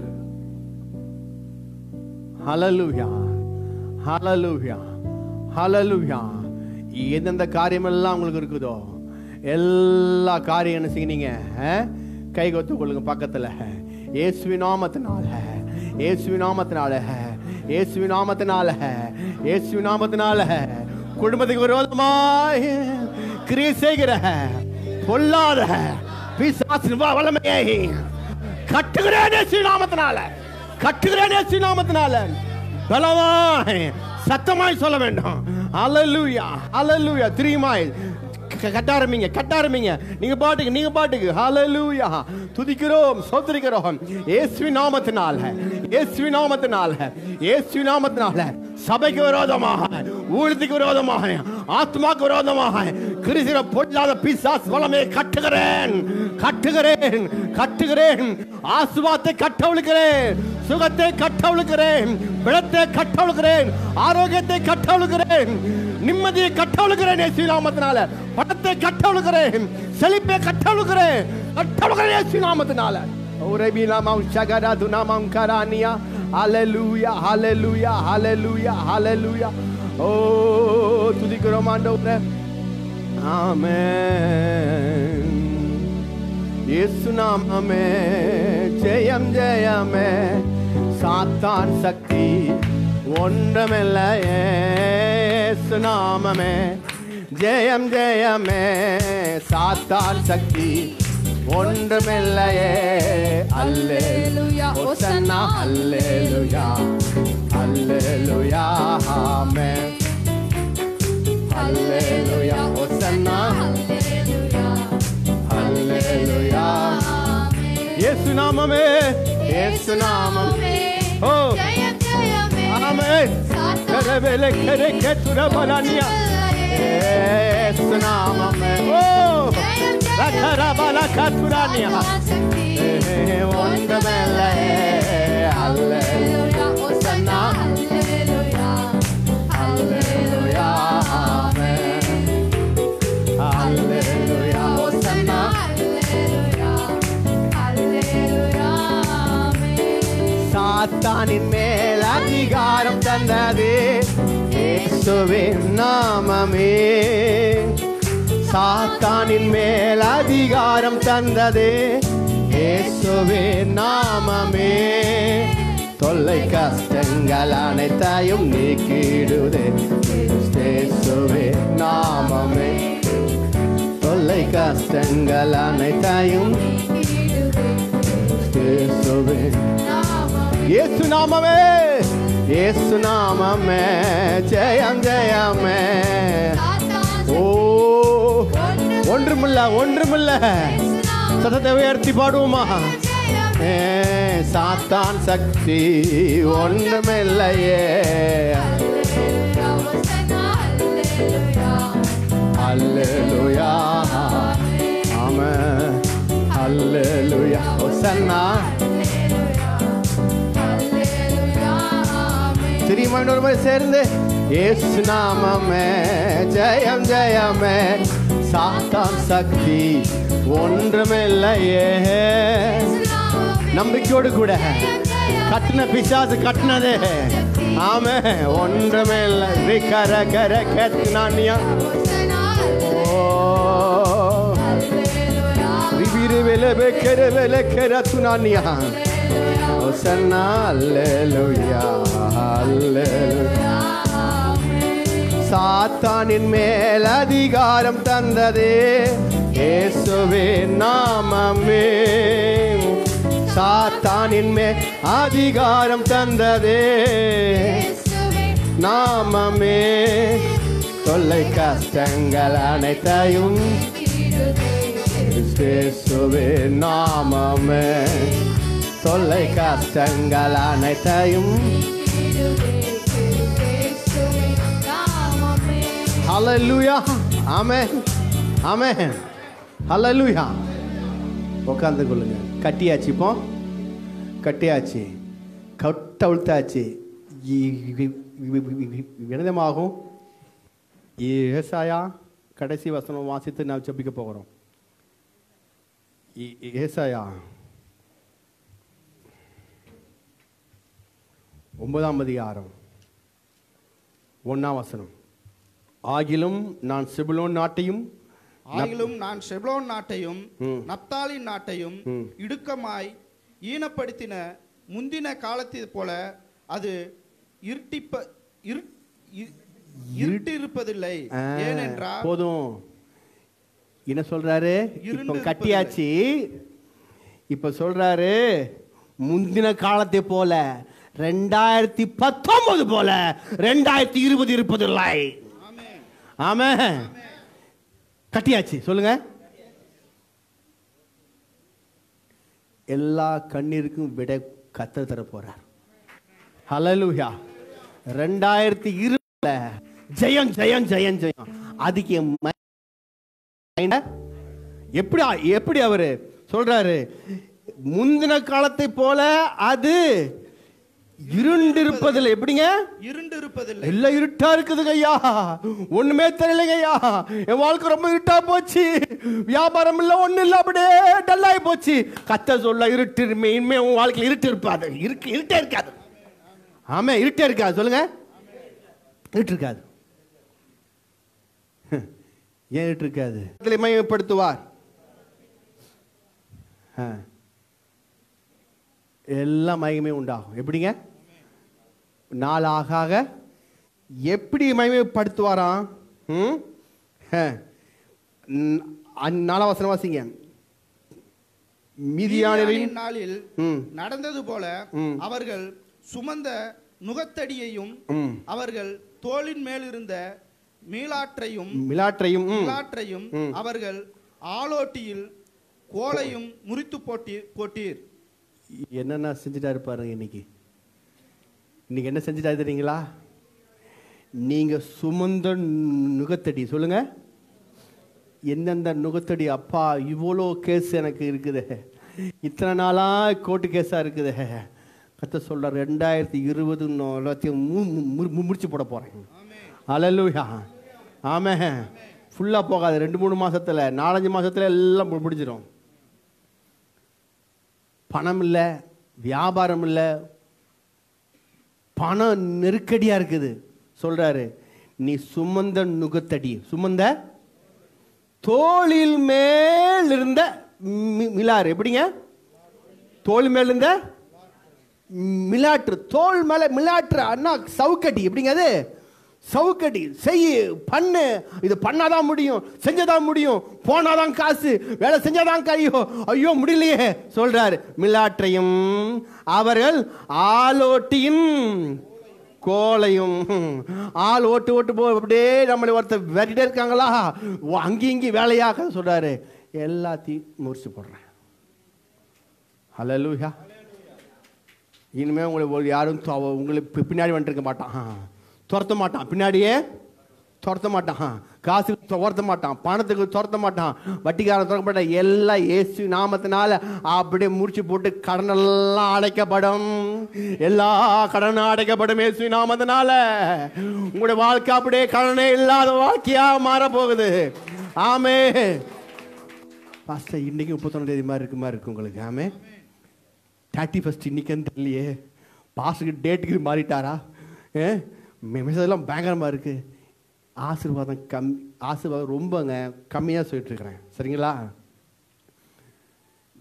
ஹalleluya ஹalleluya ஹalleluya எந்தெந்த காரியமெல்லாம் உங்களுக்கு இருக்குதோ எல்லா காரியம் என்ன செய்யுங்க கை கொத்து கொள்ளுங்க பக்கத்துல இயேசுவி நாமத்தினால இயேசுவி நாமத்தினால இயேசுவி நாமத்தினால இயேசுவி நாமத்தினால குடும்பத்துக்கு விரோதமாய் கிரியை செய்கிற பொல்லாத பிசாசின் வ- வல்லமையை கட்டுகிறேன் இயேசு நாமத்தினால கட்டுகிறேன் இயேசு நாமத்தினால பலமாய் சத்தமாய் சொல்ல வேண்டும் அல்லேலூயா அல்லேலூயா திரியுமாய் கட்ட ஆரம்பிங்க கட்ட ஆரம்பிங்க நீங்க பாட்டுக்கு நீங்க பாட்டுக்கு ஹalleluya துதிக்கிறோம் சோதரிக்கிறோம் இயேசுவி நாமத்தினால இயேசுவி நாமத்தினால இயேசுவி நாமத்தினால சபைக்கு விரோதமாக ஊழியத்துக்கு விரோதமாக ஆத்மாக்கு விரோதமாக கிறிஸ்திர பொல்லாத பிசாஸ் வளமே கட்டுகிறேன் கட்டுகிறேன் கட்டுகிறேன் ஆசுவாத்தை கட்டவிழுக்கிறேன் சுகத்தை கட்டவிழுக்கிறேன் பிளத்தை கட்டவிழுக்கிறேன் ஆரோக்கியத்தை கட்டவிழுக்கிறேன் நிம்மதியை கட்டவிழுக்கிறேன் இயேசு நாமத்தினால பணத்தை கட்டவிழுக்கிறேன் செழிப்பை கட்டவிழுக்கிறேன் கட்டவிழுக்கிறேன் இயேசு நாமத்தினால உரபி நாமம் சகரா துநாமம் கரானியா ஹalleluya ஹalleluya ஹalleluya ஹalleluya ஓ துதிக்கிறோம் ஆண்டவரே ஆமென் இயேசு நாமமே ஜெயம் ஜெயமே சாத்தான் சக்தி ஒன்றுமில்ல இயேசு நாமமே ஜெயம் ஜெயமே சாத்தான் சக்தி ஒன்றுமில்லையே அல்லேலூயா ஒசன்னா அல்லேலூயா அல்லேலூயா ஆமென் அல்லேலூயா ஒசன்னா அல்லேலூயா இயேசு நாமமே இயேசு நாமம் ஓ ஆமென் கரவேலே கரே துரபலானியா இயேசு நாமமே ஓ ரகரபல கத்துரானியா ஒன்றுமில்லை அல்லேலூயா ஒசன்னா அல்லேலூயா ஆமென் அல்லேலூயா ஒசன்னா சாத்தானின் மேல் அதிகாரம் தந்தது இயேசுவின் நாமமே சாத்தானின் மேல் அதிகாரம் தந்தது இயேசுவின் நாமமே தொல்லை கஷ்டங்கள் அனைத்தையும் நீக்கிடுதே இயேசுவின் நாமமே தொல்லை கஷ்டங்கள் அனைத்தையும் இயேசுவின் இயேசு நாமமே இயேசு நாமமே ஜெயம் ஜெயமே ஓ ஒன்றுமில்ல ஒன்றுமில்ல சத்தத்தை உயர்த்தி பாடுவோமா ஏ, சாத்தான் சக்தி ஒன்றுமில்லையே அல்லேலூயா ஆமென் அல்லேலூயா ஒசன்னா தெரியுமா இன்னொரு மாதிரி சேர்ந்து இயேசு நாமமே ஜெயம் ஜெயமே சாத்தான் சக்தி ஒன்றுமில்லையே நம்பிக்கையோடு கூட கட்டின பிசாசு கட்டினதே ஆமே ஒன்றுமே இல்லை கர கர கத்தினானியா லெபே கெரபெல கெரத்துனானியா ஓசன்னா அல்லேலூயா அல்லேலூயா சாத்தானின் மேல் அதிகாரம் தந்ததே இயேசுவே நாமமே சாத்தானின் மேல் அதிகாரம் தந்ததே நாமமே தொல்லை கஷ்டங்கள் அனைத்தையும் இயேசுவே நாமமே தொல்லை கஷ்டங்கள் அனைத்தையும் ஹalleluya ஆமென் ஆமென் ஹalleluya உட்கார்ந்து கொள்ளுங்க கட்டியாச்சு இப்போ கட்டியாச்சு கட்டவிழ்த்தாச்சு வினதமாகும் ஏசாயா கடைசி வசனம் வாசித்து நான் ஜெபிக்க போகிறோம் ஏ- ஏசாயா ஒன்பதாம் அதிகாரம் ஒன்னாம் வசனம் ஆகிலும் நான் செபுலோன் நாட்டையும் ஆகிலும் நான் செப்லோன் நாட்டையும் ம். நப்தாலின் நாட்டையும் ம். இடுக்கமாய் ஈனப்படுத்தின முந்தின காலத்தைப் போல அது இருட்டிப்ப இரு- இ- இருட்டிருப்பதில்லை ஆ, ஏனென்றால் போதும் என்ன சொல்றாரு இருண்டு இப்போ இருப்பதில்லை. கட்டியாச்சு இப்ப சொல்றாரு முந்தின காலத்தை போல ரெண்டாயிரத்தி பத்தொன்பது போல ரெண்டாயிரத்தி இருபது இருப்பதில்லை ஆமென். ஆமே கட்டியாச்சு சொல்லுங்க எல்லா கண்ணீருக்கும் விட கத்த தர போறார் ஹalleluya ரெண்டாயிரத்தி இருபதுல ஜெயம் ஜெயம் ஜெயம் ஜெயம் அதுக்கு என் மைண்ட எப்படி எப்படி அவரு சொல்றாரு முந்தின காலத்தை போல அது இருண்டிருப்பதில்லை எப்படிங்க இருண்டு இருப்பதில்லை எல்லாம் இருட்டா இருக்குதுங்க ஐயா ஒண்ணுமே தெரியலைங்க ஐயா என் வாழ்க்கை ரொம்ப இருட்டா போச்சு வியாபாரம் இல்ல ஒண்ணு இல்ல அப்படியே டல்லாகி போச்சு கத்த சொல்ல இருட்டு இனிமே உன் வாழ்க்கையில் இருட்டு இருப்பாது இருக்கு இருட்டே இருக்காது ஆமே இருட்டே இருக்காது சொல்லுங்க இருட்டு இருக்காது ஏன் இருட்டு இருக்காது இதில் மையப்படுத்துவார் ஆ. எல்லாம் மயமே உண்டாகும் எப்படிங்க நாள் ஆக ஆக எப்படி மகிமைப்படுத்துவாராம் ம்? ஹ. ந- அந்- நாலாம் வசனம் வாசிங்க மீதியானவரின் மீதியானின் நாளில் ம் நடந்தது போல ம். அவர்கள் சுமந்த நுகத்தடியையும் ம் அவர்கள் தோளின் மேல் இருந்த மீளாற்றையும் மிலாற்றையும் ம். மீளாற்றையும் ம். அவர்கள் ஆலோட்டியில் கோலையும் முறித்து போட்டீர் போட்டீர் என்னென்ன செஞ்சுட்டா இருப்பாருங்க இன்னைக்கு இன்னைக்கு என்ன செஞ்சுட்டா தெரியுங்களா நீங்க சுமந்த நுகத்தடி சொல்லுங்க எந்தெந்த நுகத்தடி அப்பா இவ்வளோ கேஸ் எனக்கு இருக்குது இத்தனை நாளா கோர்ட்டு கேஸா இருக்குது கத்த சொல்ற ரெண்டாயிரத்தி இருபது எல்லாத்தையும் மு- மு- மு- முடிச்சு போட போறேன் அலலுயா ஆமே ஃபுல்லா போகாது ரெண்டு மூணு மாசத்துல நாலஞ்சு மாசத்துல எல்லாம் மு- முடிஞ்சிடும் பணம் இல்லை வியாபாரம் இல்லை பணம் நெருக்கடியா இருக்குது சொல்றாரு நீ சுமந்த நுகத்தடி சுமந்த தோளில் மேல் இருந்த மி- மிலாறு எப்படிங்க தோல் மேல் இருந்த மிலாற்று தோல் மேல மிலாற்று அண்ணா சவுக்கடி எப்படிங்க அது சவுக்கடி செய் பண்ணு இது பண்ணாதான் முடியும் செஞ்சதான் முடியும் போனாதான் காசு வேலை செஞ்சாதான் கையோ ஐயோ முடியலையே சொல்றாரு மிலாற்றையும் அவர்கள் ஆலோட்டியின் கோலையும் ஆள் ஓட்டு ஓட்டு போ அப்படியே நம்மளை ஒருத்தர் வெட்டிட்டே இருக்காங்களா ஓ, அங்கேயும் இங்கேயும் வேலையாக சொல்றாரு எல்லாத்தையும் முறிச்சு போடுறேன் ஹலலூயா இனிமே உங்களை ஒரு யாரும் தொ- உங்களை பி- பின்னாடி வந்துருக்க மாட்டான் துரத்த மாட்டான் பின்னாடியே துரத்த மாட்டான் காசு துரத்த மாட்டான் பணத்துக்கு துரத்த மாட்டான் வட்டிக்காரன் துரக்க மாட்டான் எல்லாம் இயேசு நாமத்தினால அப்படியே முடிச்சு போட்டு கடனெல்லாம் அடைக்கப்படும் எல்லா கடனும் அடைக்கப்படும் இயேசு நாமத்தினால உங்களுடைய வாழ்க்கை அப்படியே கடனே இல்லாத வாழ்க்கையா மாற போகுது ஆமே பாஸ்டர் இன்னைக்கு முப்பத்தொன்னு தேதி மாதிரி இருக்கு மாதிரி இருக்கு உங்களுக்கு ஆமே தேர்ட்டி ஃபஸ்ட் இன்னைக்குன்னு தெரியலையே பாஸுக்கு டேட்டுக்கு மாறிட்டாரா ஏ மெசேஜ் எல்லாம் பயங்கரமாக இருக்கு ஆசீர்வாதம் கம் ஆசீர்வாதம் ரொம்பங்க கம்மியாக சொல்லிட்டு இருக்கிறேன் சரிங்களா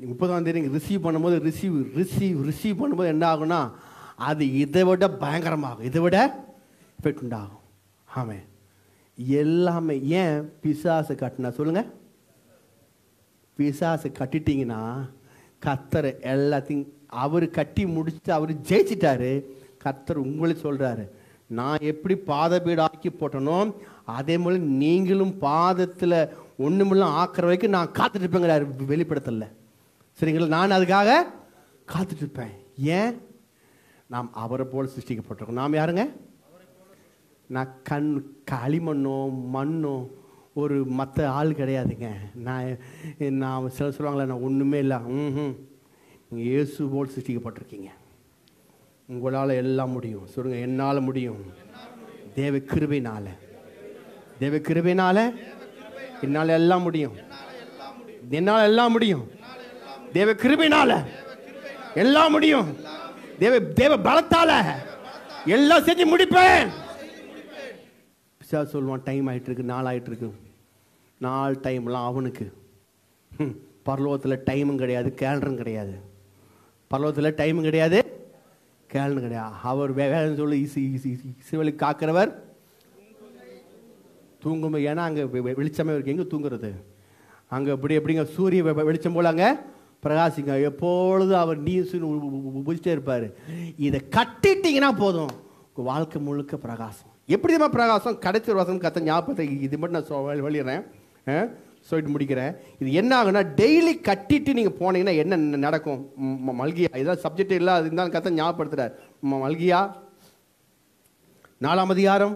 முப்பதாம் தேதி ரிசீவ் பண்ணும்போது ரிசீவ் ரிசீவ் ரிசீவ் பண்ணும்போது என்ன ஆகும்னா அது இதை விட பயங்கரமாகும் இதை விட எஃபெக்ட் உண்டாகும் ஆமாம் எல்லாமே ஏன் பிசாசு கட்டினா சொல்லுங்க பிசாசு கட்டிட்டீங்கன்னா கத்தர் எல்லாத்தையும் அவர் கட்டி முடிச்சுட்டு அவர் ஜெயிச்சிட்டாரு கத்தர் உங்களை சொல்றாரு நான் எப்படி பாதபீடு ஆக்கி போட்டனோ அதே போல நீங்களும் பாதத்தில் ஒண்ணுமில்லாம் ஆக்குற வரைக்கும் நான் காத்துட்டு இருப்பேங்கிறாரு வெளிப்படத்தில் சரிங்களா நான் அதுக்காக காத்துட்டு இருப்பேன் ஏன் நாம் அவரை போல சிருஷ்டிக்கப்பட்டிருக்கோம் நாம் யாருங்க நான் கண் களிமண்ணோ மண்ணோ ஒரு மற்ற ஆள் கிடையாதுங்க நான் நான் சில சொல்லுவாங்களே நான் ஒன்றுமே இல்லை ம் நீங்கள் இயேசு போல் சிருஷ்டிக்கப்பட்டிருக்கீங்க உங்களால் எல்லாம் முடியும் சொல்லுங்க என்னால் முடியும் தேவ கிருபைனால தேவ கிருபைனால என்னால் எல்லாம் முடியும் என்னால் எல்லாம் முடியும் தேவ கிருபைனால எல்லாம் முடியும் தேவ தேவ பலத்தால எல்லாம் செஞ்சு முடிப்பேன் பிசாசு சொல்லுவான் டைம் ஆயிட்டு இருக்கு நாள் ஆயிட்டு இருக்கு நாள் டைம்லாம் அவனுக்கு ஹம், பரலோகத்துல டைமும் கிடையாது கேலண்டரும் கிடையாது பரலோகத்துல டைமும் கிடையாது கேலண்டரும் கிடையாது அவர் வே- வேலைன்னு சொல்லி இசை இசை இசைவெளி காக்கிறவர் தூங்கும் ஏன்னா அங்கே வெளிச்சமே இருக்கு எங்கே தூங்குறது அங்கே இப்படி எப்படிங்க சூரிய வெ- வெ- வெளிச்சம் போல அங்கே பிரகாசிங்க எப்பொழுதும் அவர் நீ உபிச்சிட்டே இருப்பார் இதை கட்டிட்டீங்கன்னா போதும் உங்க வாழ்க்கை முழுக்க பிரகாசம் எப்படி தெரியுமா பிரகாசம் கடைசி ஒரு வசனம் கத்த ஞாபகத்தை இது மட்டும் நான் சொ- வெளி- வெளியிடுறேன் ஆ? சொல்லிட்டு முடிக்கிறேன் இது என்ன ஆகுனா டெய்லி கட்டிட்டு நீங்கள் போனீங்கன்னா என்ன ந- நடக்கும் ம், ம- மல்கியா இதான் சப்ஜெக்ட் இல்லை அது இருந்தாலும் கத்த ஞாபகப்படுத்துறார் ம- மல்கியா நாலாம் அதிகாரம்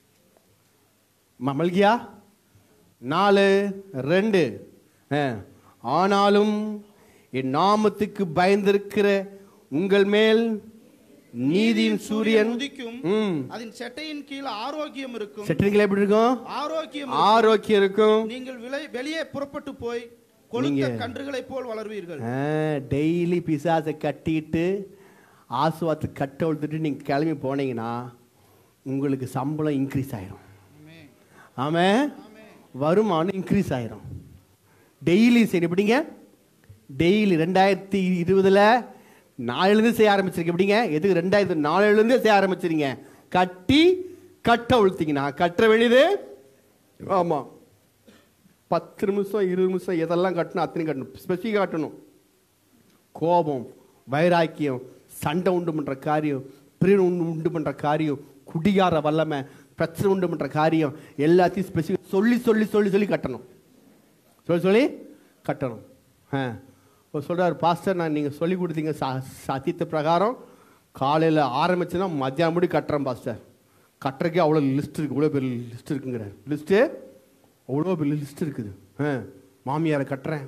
ம- மல்கியா நாலு ரெண்டு ஆ. ஆனாலும் என் நாமத்துக்கு பயந்திருக்கிற உங்கள் மேல் நீதியின் சூரியன் உதிக்கும் ம். அதன் செட்டையின் கீழ் ஆரோக்கியம் இருக்கும் செட்டிங்களா எப்படி இருக்கும் ஆரோக்கியம் ஆரோக்கியம் இருக்கும் நீங்கள் விலை வெளியே புறப்பட்டு போய் கொளுத்த நீங்க- கன்றுகளைப் போல் வளர்வீர்கள் டெய்லி பிசாசை கட்டிட்டு ஆசுவாத்து கட்ட ஒழுத்துட்டு நீங்கள் கிளம்பி போனீங்கன்னா உங்களுக்கு சம்பளம் இன்க்ரீஸ் ஆயிரும் ஆமே வருமானம் இன்க்ரீஸ் ஆயிரும் டெய்லி சரி எப்படிங்க டெய்லி ரெண்டாயிரத்தி இருபதுல நாலுலேருந்து செய்ய ஆரம்பிச்சிருக்க எப்படிங்க எதுக்கு ரெண்டாயிரத்தி நாலுலேருந்தே செய்ய ஆரம்பிச்சிருங்க கட்டி கட்ட உழுத்திங்கன்னா கட்ட வேண்டியது ஆமாம் பத்து நிமிஷம் இருபது நிமிஷம் எதெல்லாம் கட்டணும் அத்தனை கட்டணும் ஸ்பெசிஃபிக்காக கட்டணும் கோபம் வைராக்கியம் சண்டை உண்டு பண்ணுற காரியம் பிரிவு உண்டு உண்டு பண்ணுற காரியம் குடியார வல்லமை பிரச்சனை உண்டு பண்ணுற காரியம் எல்லாத்தையும் ஸ்பெசிஃபிக் சொல்லி சொல்லி சொல்லி சொல்லி கட்டணும் சொல்லி சொல்லி கட்டணும் ஆ ஒரு சொல்கிறார் பாஸ்டர் நான் நீங்கள் சொல்லி கொடுத்தீங்க சா சத்தியத்து பிரகாரம் காலையில் ஆரம்பிச்சுன்னா மத்தியானம் முடி கட்டுறேன் பாஸ்டர் கட்டுறக்கே அவ்வளோ லிஸ்ட் இருக்குது இவ்வளோ பெரிய லிஸ்ட் இருக்குங்கிறார் லிஸ்ட்டு அவ்வளோ பெரிய லிஸ்ட் இருக்குது ஆ மாமியாரை கட்டுறேன்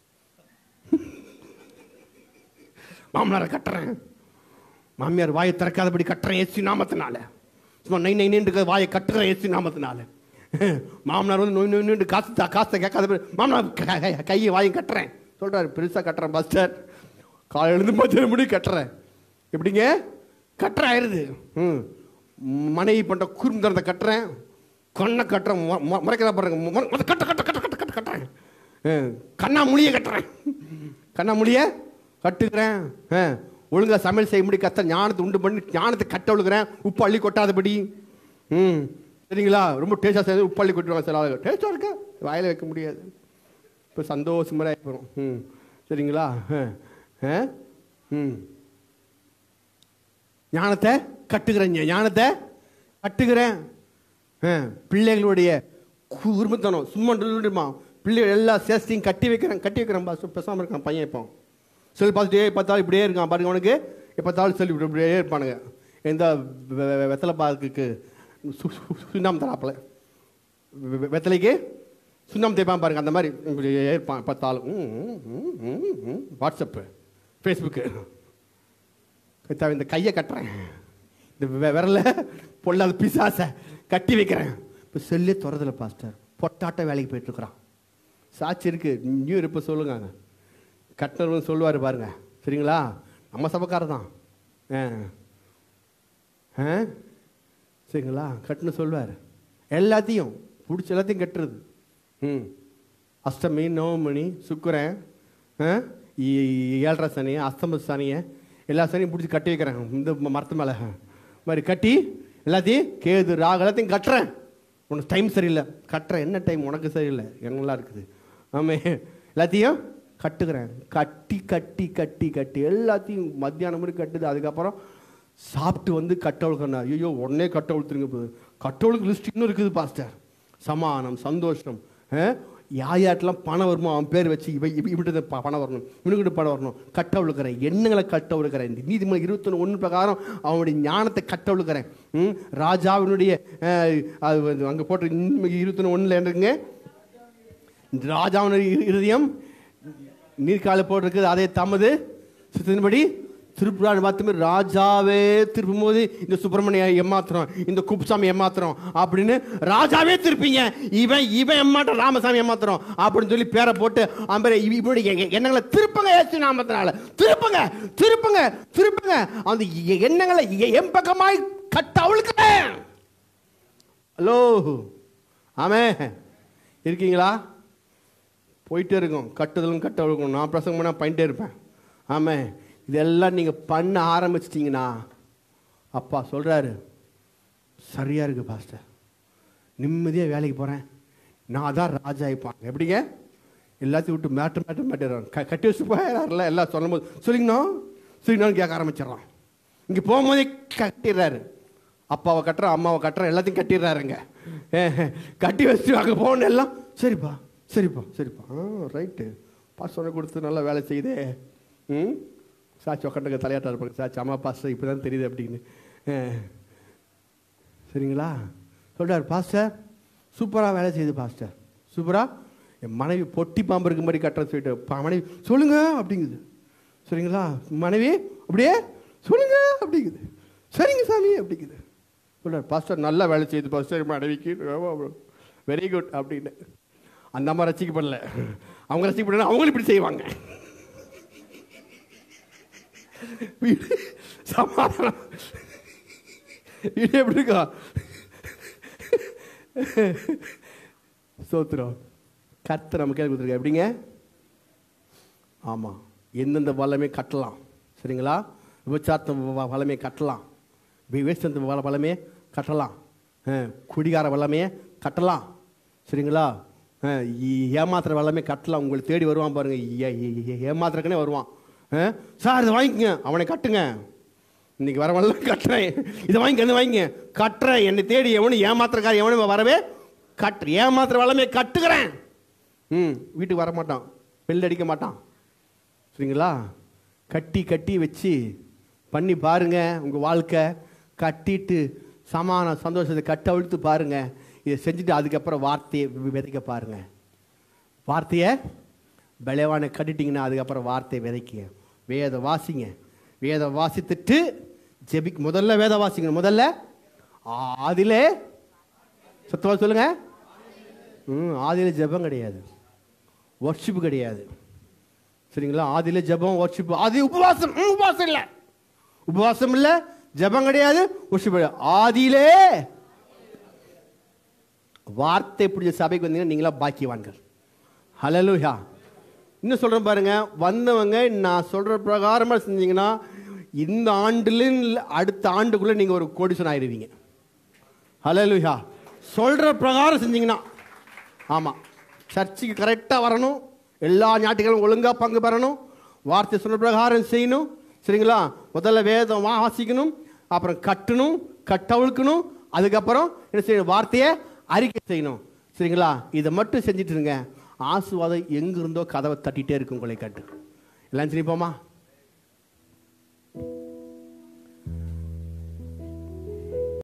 மாமனாரை கட்டுறேன் மாமியார் வாயை திறக்காதபடி கட்டுறேன் ஏசி நாமத்தினால சும்மா நை நை நின்று வாயை கட்டுறேன் ஏசி நாமத்தினால மாமனார் வந்து நோய் நோய் நின்று காசு தா- காசை கேட்காத மாமனார் க- க- கையை வாயும் கட்டுறேன் சொல்றாரு பெருசா கட்டுறேன் பஸ்டர் காலையில இருந்து மத்தியானம் முடி கட்டுறேன் எப்படிங்க கட்டுற ஆயிருது ம் மனைவி பண்ற குறுந்தரத்தை கட்டுறேன் கொன்னை கட்டுறேன் மு- மு- முறைக்கிறா பாருங்க மு- மு- கட்ட கட்ட கட்ட கட்ட கட்ட கட்டுறேன் ம், கண்ணா மொழியை கட்டுறேன் கண்ணா மொழிய கட்டுக்கிறேன் ஆ, ஒழுங்கா சமையல் செய்ய முடியும் கத்த ஞானத்தை உண்டு பண்ணி ஞானத்தை கட்ட ஒழுகிறேன் உப்பு அள்ளி கொட்டாதபடி ம் சரிங்களா ரொம்ப டேஸ்டாக செய்து உப்பு அள்ளி கொட்டுவாங்க சில ஆளுங்க டேஸ்டாக இருக்கா வாயில வைக்க முடியாது இப்போ சந்தோஷமாக போகிறோம் ம் சரிங்களா ஆ, ஆ, ம் ஞானத்தை கட்டுகிறேன் ஞானத்தை கட்டுகிறேன் ஆ, பிள்ளைகளுடைய குறும்புத்தனம் சும்மா சொல்லிடுமா பிள்ளைகள் எல்லா சேஸ்டையும் கட்டி வைக்கிறேன் கட்டி வைக்கிறேன் பாஸ் பேசாமல் இருக்கான் பையன் இப்போ சொல்லி பார்த்துட்டு ஏய் பார்த்தாலும் இப்படியே இருக்கான் பாருங்க அவனுக்கு எப்போத்தாலும் சொல்லி இப்படி இப்படியே இருப்பானுங்க எந்த வெ- வெ- வெத்தலை பாக்குக்கு சுண்ணாம்பு தராப்பில் வெத்தலைக்கு சுண்ணாம்பு தேய்ப்பான் பாருங்க அந்த மாதிரி இப்படியே இருப்பான் பார்த்தாலும் ம், ம், ம், ம், ம். வாட்ஸ்அப்பு ஃபேஸ்புக்கு கத்தாவே இந்த கையை கட்டுறேன் இந்த வெ- விரல பொல்லாத பிசாசை கட்டி வைக்கிறேன் இப்போ செல்லே துறதுல பாஸ்டர் பொட்டாட்ட வேலைக்கு போயிட்டு இருக்கிறான் சாட்சி இருக்கு நியூ இப்போ சொல்லுங்க கட்டினவர் சொல்லுவார் பாருங்க சரிங்களா நம்ம சபக்காரர் தான் ஆ ஆ சரிங்களா கட்டுன்னு சொல்லுவார் எல்லாத்தையும் பிடிச்ச எல்லாத்தையும் கட்டுறது ம் அஷ்டமி நவமணி சுக்கரன் ஆ இ- ஏழரை சனியை அஸ்தம சனியை எல்லா சனியும் பிடிச்சி கட்டி வைக்கிறேன் இந்த ம- மரத்து மேலே மாதிரி கட்டி எல்லாத்தையும் கேது ராகு எல்லாத்தையும் கட்டுறேன் உனக்கு டைம் சரியில்லை கட்டுறேன் என்ன டைம் உனக்கு சரியில்லை எங்கெல்லாம் இருக்குது ஆமே எல்லாத்தையும் கட்டுக்கிறேன் கட்டி கட்டி கட்டி கட்டி எல்லாத்தையும் மத்தியானம் மாதிரி கட்டுது அதுக்கப்புறம் சாப்பிட்டு வந்து கட்டவுளுக்கு ஐயோ உடனே கட்டவுளுத்துருங்க போகுது கட்டவுளுக்கு லிஸ்ட் இன்னும் இருக்குது பாஸ்டர் சமானம் சந்தோஷம் யாயாட்டெல்லாம் பணம் வருமோ அவன் பேர் வச்சு இவ இவ- இவன்கிட்ட ப- பணம் வரணும் இவனுக்கிட்ட பணம் வரணும் கட்ட விழுக்கிறேன் எண்ணங்களை கட்ட விழுக்கிறேன் இந்த நீதிமன்றம் இருபத்தொன்று ஒன்று பிரகாரம் அவனுடைய ஞானத்தை கட்ட விழுக்கிறேன் ம், ராஜாவினுடைய அஹ், அது வந்து அங்கே போட்டு இருபத்தொன்று ஒன்றில் என்னங்க ராஜாவினுடைய இரு- இருதயம் நீர்க்கால போட்டிருக்குது அதே தமது சித்தத்தின்படி திருப்புரான் பார்த்துமே ராஜாவே திருப்பும் போது இந்த சுப்பிரமணிய ஏமாத்துறோம் இந்த குப்புசாமி ஏமாத்துறோம் அப்படின்னு ராஜாவே திருப்பீங்க இவன் இவன் ஏமாட்டம் ராமசாமி ஏமாத்துறோம் அப்படின்னு சொல்லி பேரை போட்டு அம்பரை இப்படி எ- எ- எண்ணங்களை திருப்புங்க ஏசு நாமத்தினால திருப்புங்க திருப்புங்க திருப்புங்க அந்த எ- எண்ணங்களை எ- என் பக்கமாய் கட்ட அவளுக்கிறேன் ஹலோ ஆமே இருக்கீங்களா போயிட்டே இருக்கும் கட்டுதலும் கட்ட ஒழுக்கும் நான் பிரசங்கம் பண்ணால் பண்ணிட்டே இருப்பேன் ஆமாம் இதெல்லாம் நீங்கள் பண்ண ஆரம்பிச்சிட்டிங்கன்னா அப்பா சொல்கிறாரு சரியாக இருக்குது பாஸ்டர் நிம்மதியாக வேலைக்கு போகிறேன் நான் தான் ராஜா ஆயிப்பாங்க எப்படிங்க எல்லாத்தையும் விட்டு மேட்டு மேட்டு மேட்டுறான் க கட்டி வச்சு போயிடறாருல எல்லாம் சொல்லும்போது சொல்லிங்கண்ணா சொல்லிங்கண்ணான்னு கேட்க ஆரம்பிச்சிடறான் இங்கே போகும்போதே கட்டிடுறாரு அப்பாவை கட்டுறேன் அம்மாவை கட்டுறேன் எல்லாத்தையும் கட்டிடுறாருங்க ஏ, கட்டி வச்சுட்டு அங்கே போகணும் எல்லாம் சரிப்பா சரிப்பா சரிப்பா ஆ ரைட்டு பாஸ்டரை கொடுத்து நல்லா வேலை செய்யுதே ம் சாட்சி உக்காண்டுங்க தலையாட்டா இருப்பாங்க சாட்சி அம்மா பாஸ்டர் இப்போ தான் தெரியுது அப்படின்னு ஆ. சரிங்களா சொல்றாரு பாஸ்டர் சூப்பராக வேலை செய்யுது பாஸ்டர் சூப்பராக என் மனைவி பொட்டி பாம்பு இருக்க மாதிரி கட்டுற சொல்லிட்டு பா- மனைவி சொல்லுங்க அப்படிங்குது சரிங்களா மனைவி அப்படியே சொல்லுங்க அப்படிங்குது சரிங்க சாமி அப்படிங்குது சொல்றாரு பாஸ்டர் நல்லா வேலை செய்யுது பாஸ்டர் மனைவிக்கு வெரி குட் அப்படின்னு அந்த அம்மா ரசிக்கப்படல அவங்க ரசிக்கப்படல அவங்களும் இப்படி செய்வாங்க வீடு சமாதானம் வீடு எப்படி இருக்கா சோத்திரம் கர்த்தர் நம்ம கேள்வி கொடுத்துருக்க எப்படிங்க ஆமாம் எந்தெந்த வல்லமே கட்டலாம் சரிங்களா விபச்சாரத்த வ- வல்லமே கட்டலாம் வேஸ்ட் வள வளமே கட்டலாம் அஹ், குடிகார வல்லமே கட்டலாம் சரிங்களா அஹ், ஏ- ஏமாத்துற வல்லமே கட்டலாம் உங்களை தேடி வருவான் பாருங்க ஏ- ஏ- ஏ- ஏமாத்துறக்குனே வருவான் அஹ், சார் இதை வாங்கிக்கங்க அவனை கட்டுங்க இன்னைக்கு வர வரல கட்டுறேன் இதை வாங்கிக்க இதை வாங்கிக்க கட்டுறேன் என்னை தேடி எவனும் ஏமாத்துறக்கார எவனும் வரவே கட்டு ஏமாத்துற வல்லமே கட்டுக்கிறேன் ம் வீட்டுக்கு வர மாட்டான் பெல் அடிக்க மாட்டான் சரிங்களா கட்டி கட்டி வச்சு பண்ணி பாருங்க உங்க வாழ்க்கை கட்டிட்டு சமான சந்தோஷத்தை கட்ட அவிழ்த்து பாருங்க இதை செஞ்சுட்டு அதுக்கப்புறம் வார்த்தையை வி- விதைக்க பாருங்க வார்த்தையை பலவானை கட்டிட்டீங்கன்னா அதுக்கப்புறம் வார்த்தையை விதைக்குங்க வேத வாசிங்க வேத வாசித்துட்டு ஜெபிக் முதல்ல வேத வாசிங்க முதல்ல ஆதிலே சத்தமா சொல்லுங்க ம் ஆதியில ஜெபம் கிடையாது ஒர்ஷிப்பு கிடையாது சரிங்களா ஆதியில ஜெபம் ஒர்ஷிப் ஆதி உபவாசம் ம், உபவாசம் இல்லை உபவாசம் இல்லை ஜெபம் கிடையாது ஒர்ஷிப் கிடையாது ஆதியிலே வார்த்தை பிடிச்ச சபைக்கு வந்தீங்கன்னா நீங்களா பாக்கியவான்கள் ஹலலுயா இன்னும் சொல்றேன் பாருங்க வந்தவங்க நான் சொல்ற பிரகாரமா செஞ்சீங்கன்னா இந்த ஆண்டுல இல்ல அடுத்த ஆண்டுக்குள்ள நீங்க ஒரு கோடிசன் ஆயிடுவீங்க ஹலலுயா சொல்ற பிரகாரம் செஞ்சீங்கன்னா ஆமா சர்ச்சுக்கு கரெக்டா வரணும் எல்லா ஞாயிற்றுக்கிழமை ஒழுங்கா பங்கு பெறணும் வார்த்தை சொல்ற பிரகாரம் செய்யணும் சரிங்களா முதல்ல வேதம் வாசிக்கணும் அப்புறம் கட்டணும் கட்டவிழ்க்கணும் அதுக்கப்புறம் என்ன செய்யணும் வார்த்தையை அறிக்கை செய்யணும் சரிங்களா இதை மட்டும் செஞ்சுட்டு இருங்க ஆசுவாதம் எங்க இருந்தோ கதவை தட்டிட்டே இருக்கும் உங்களை கட்டு எல்லாம் சரிப்போமா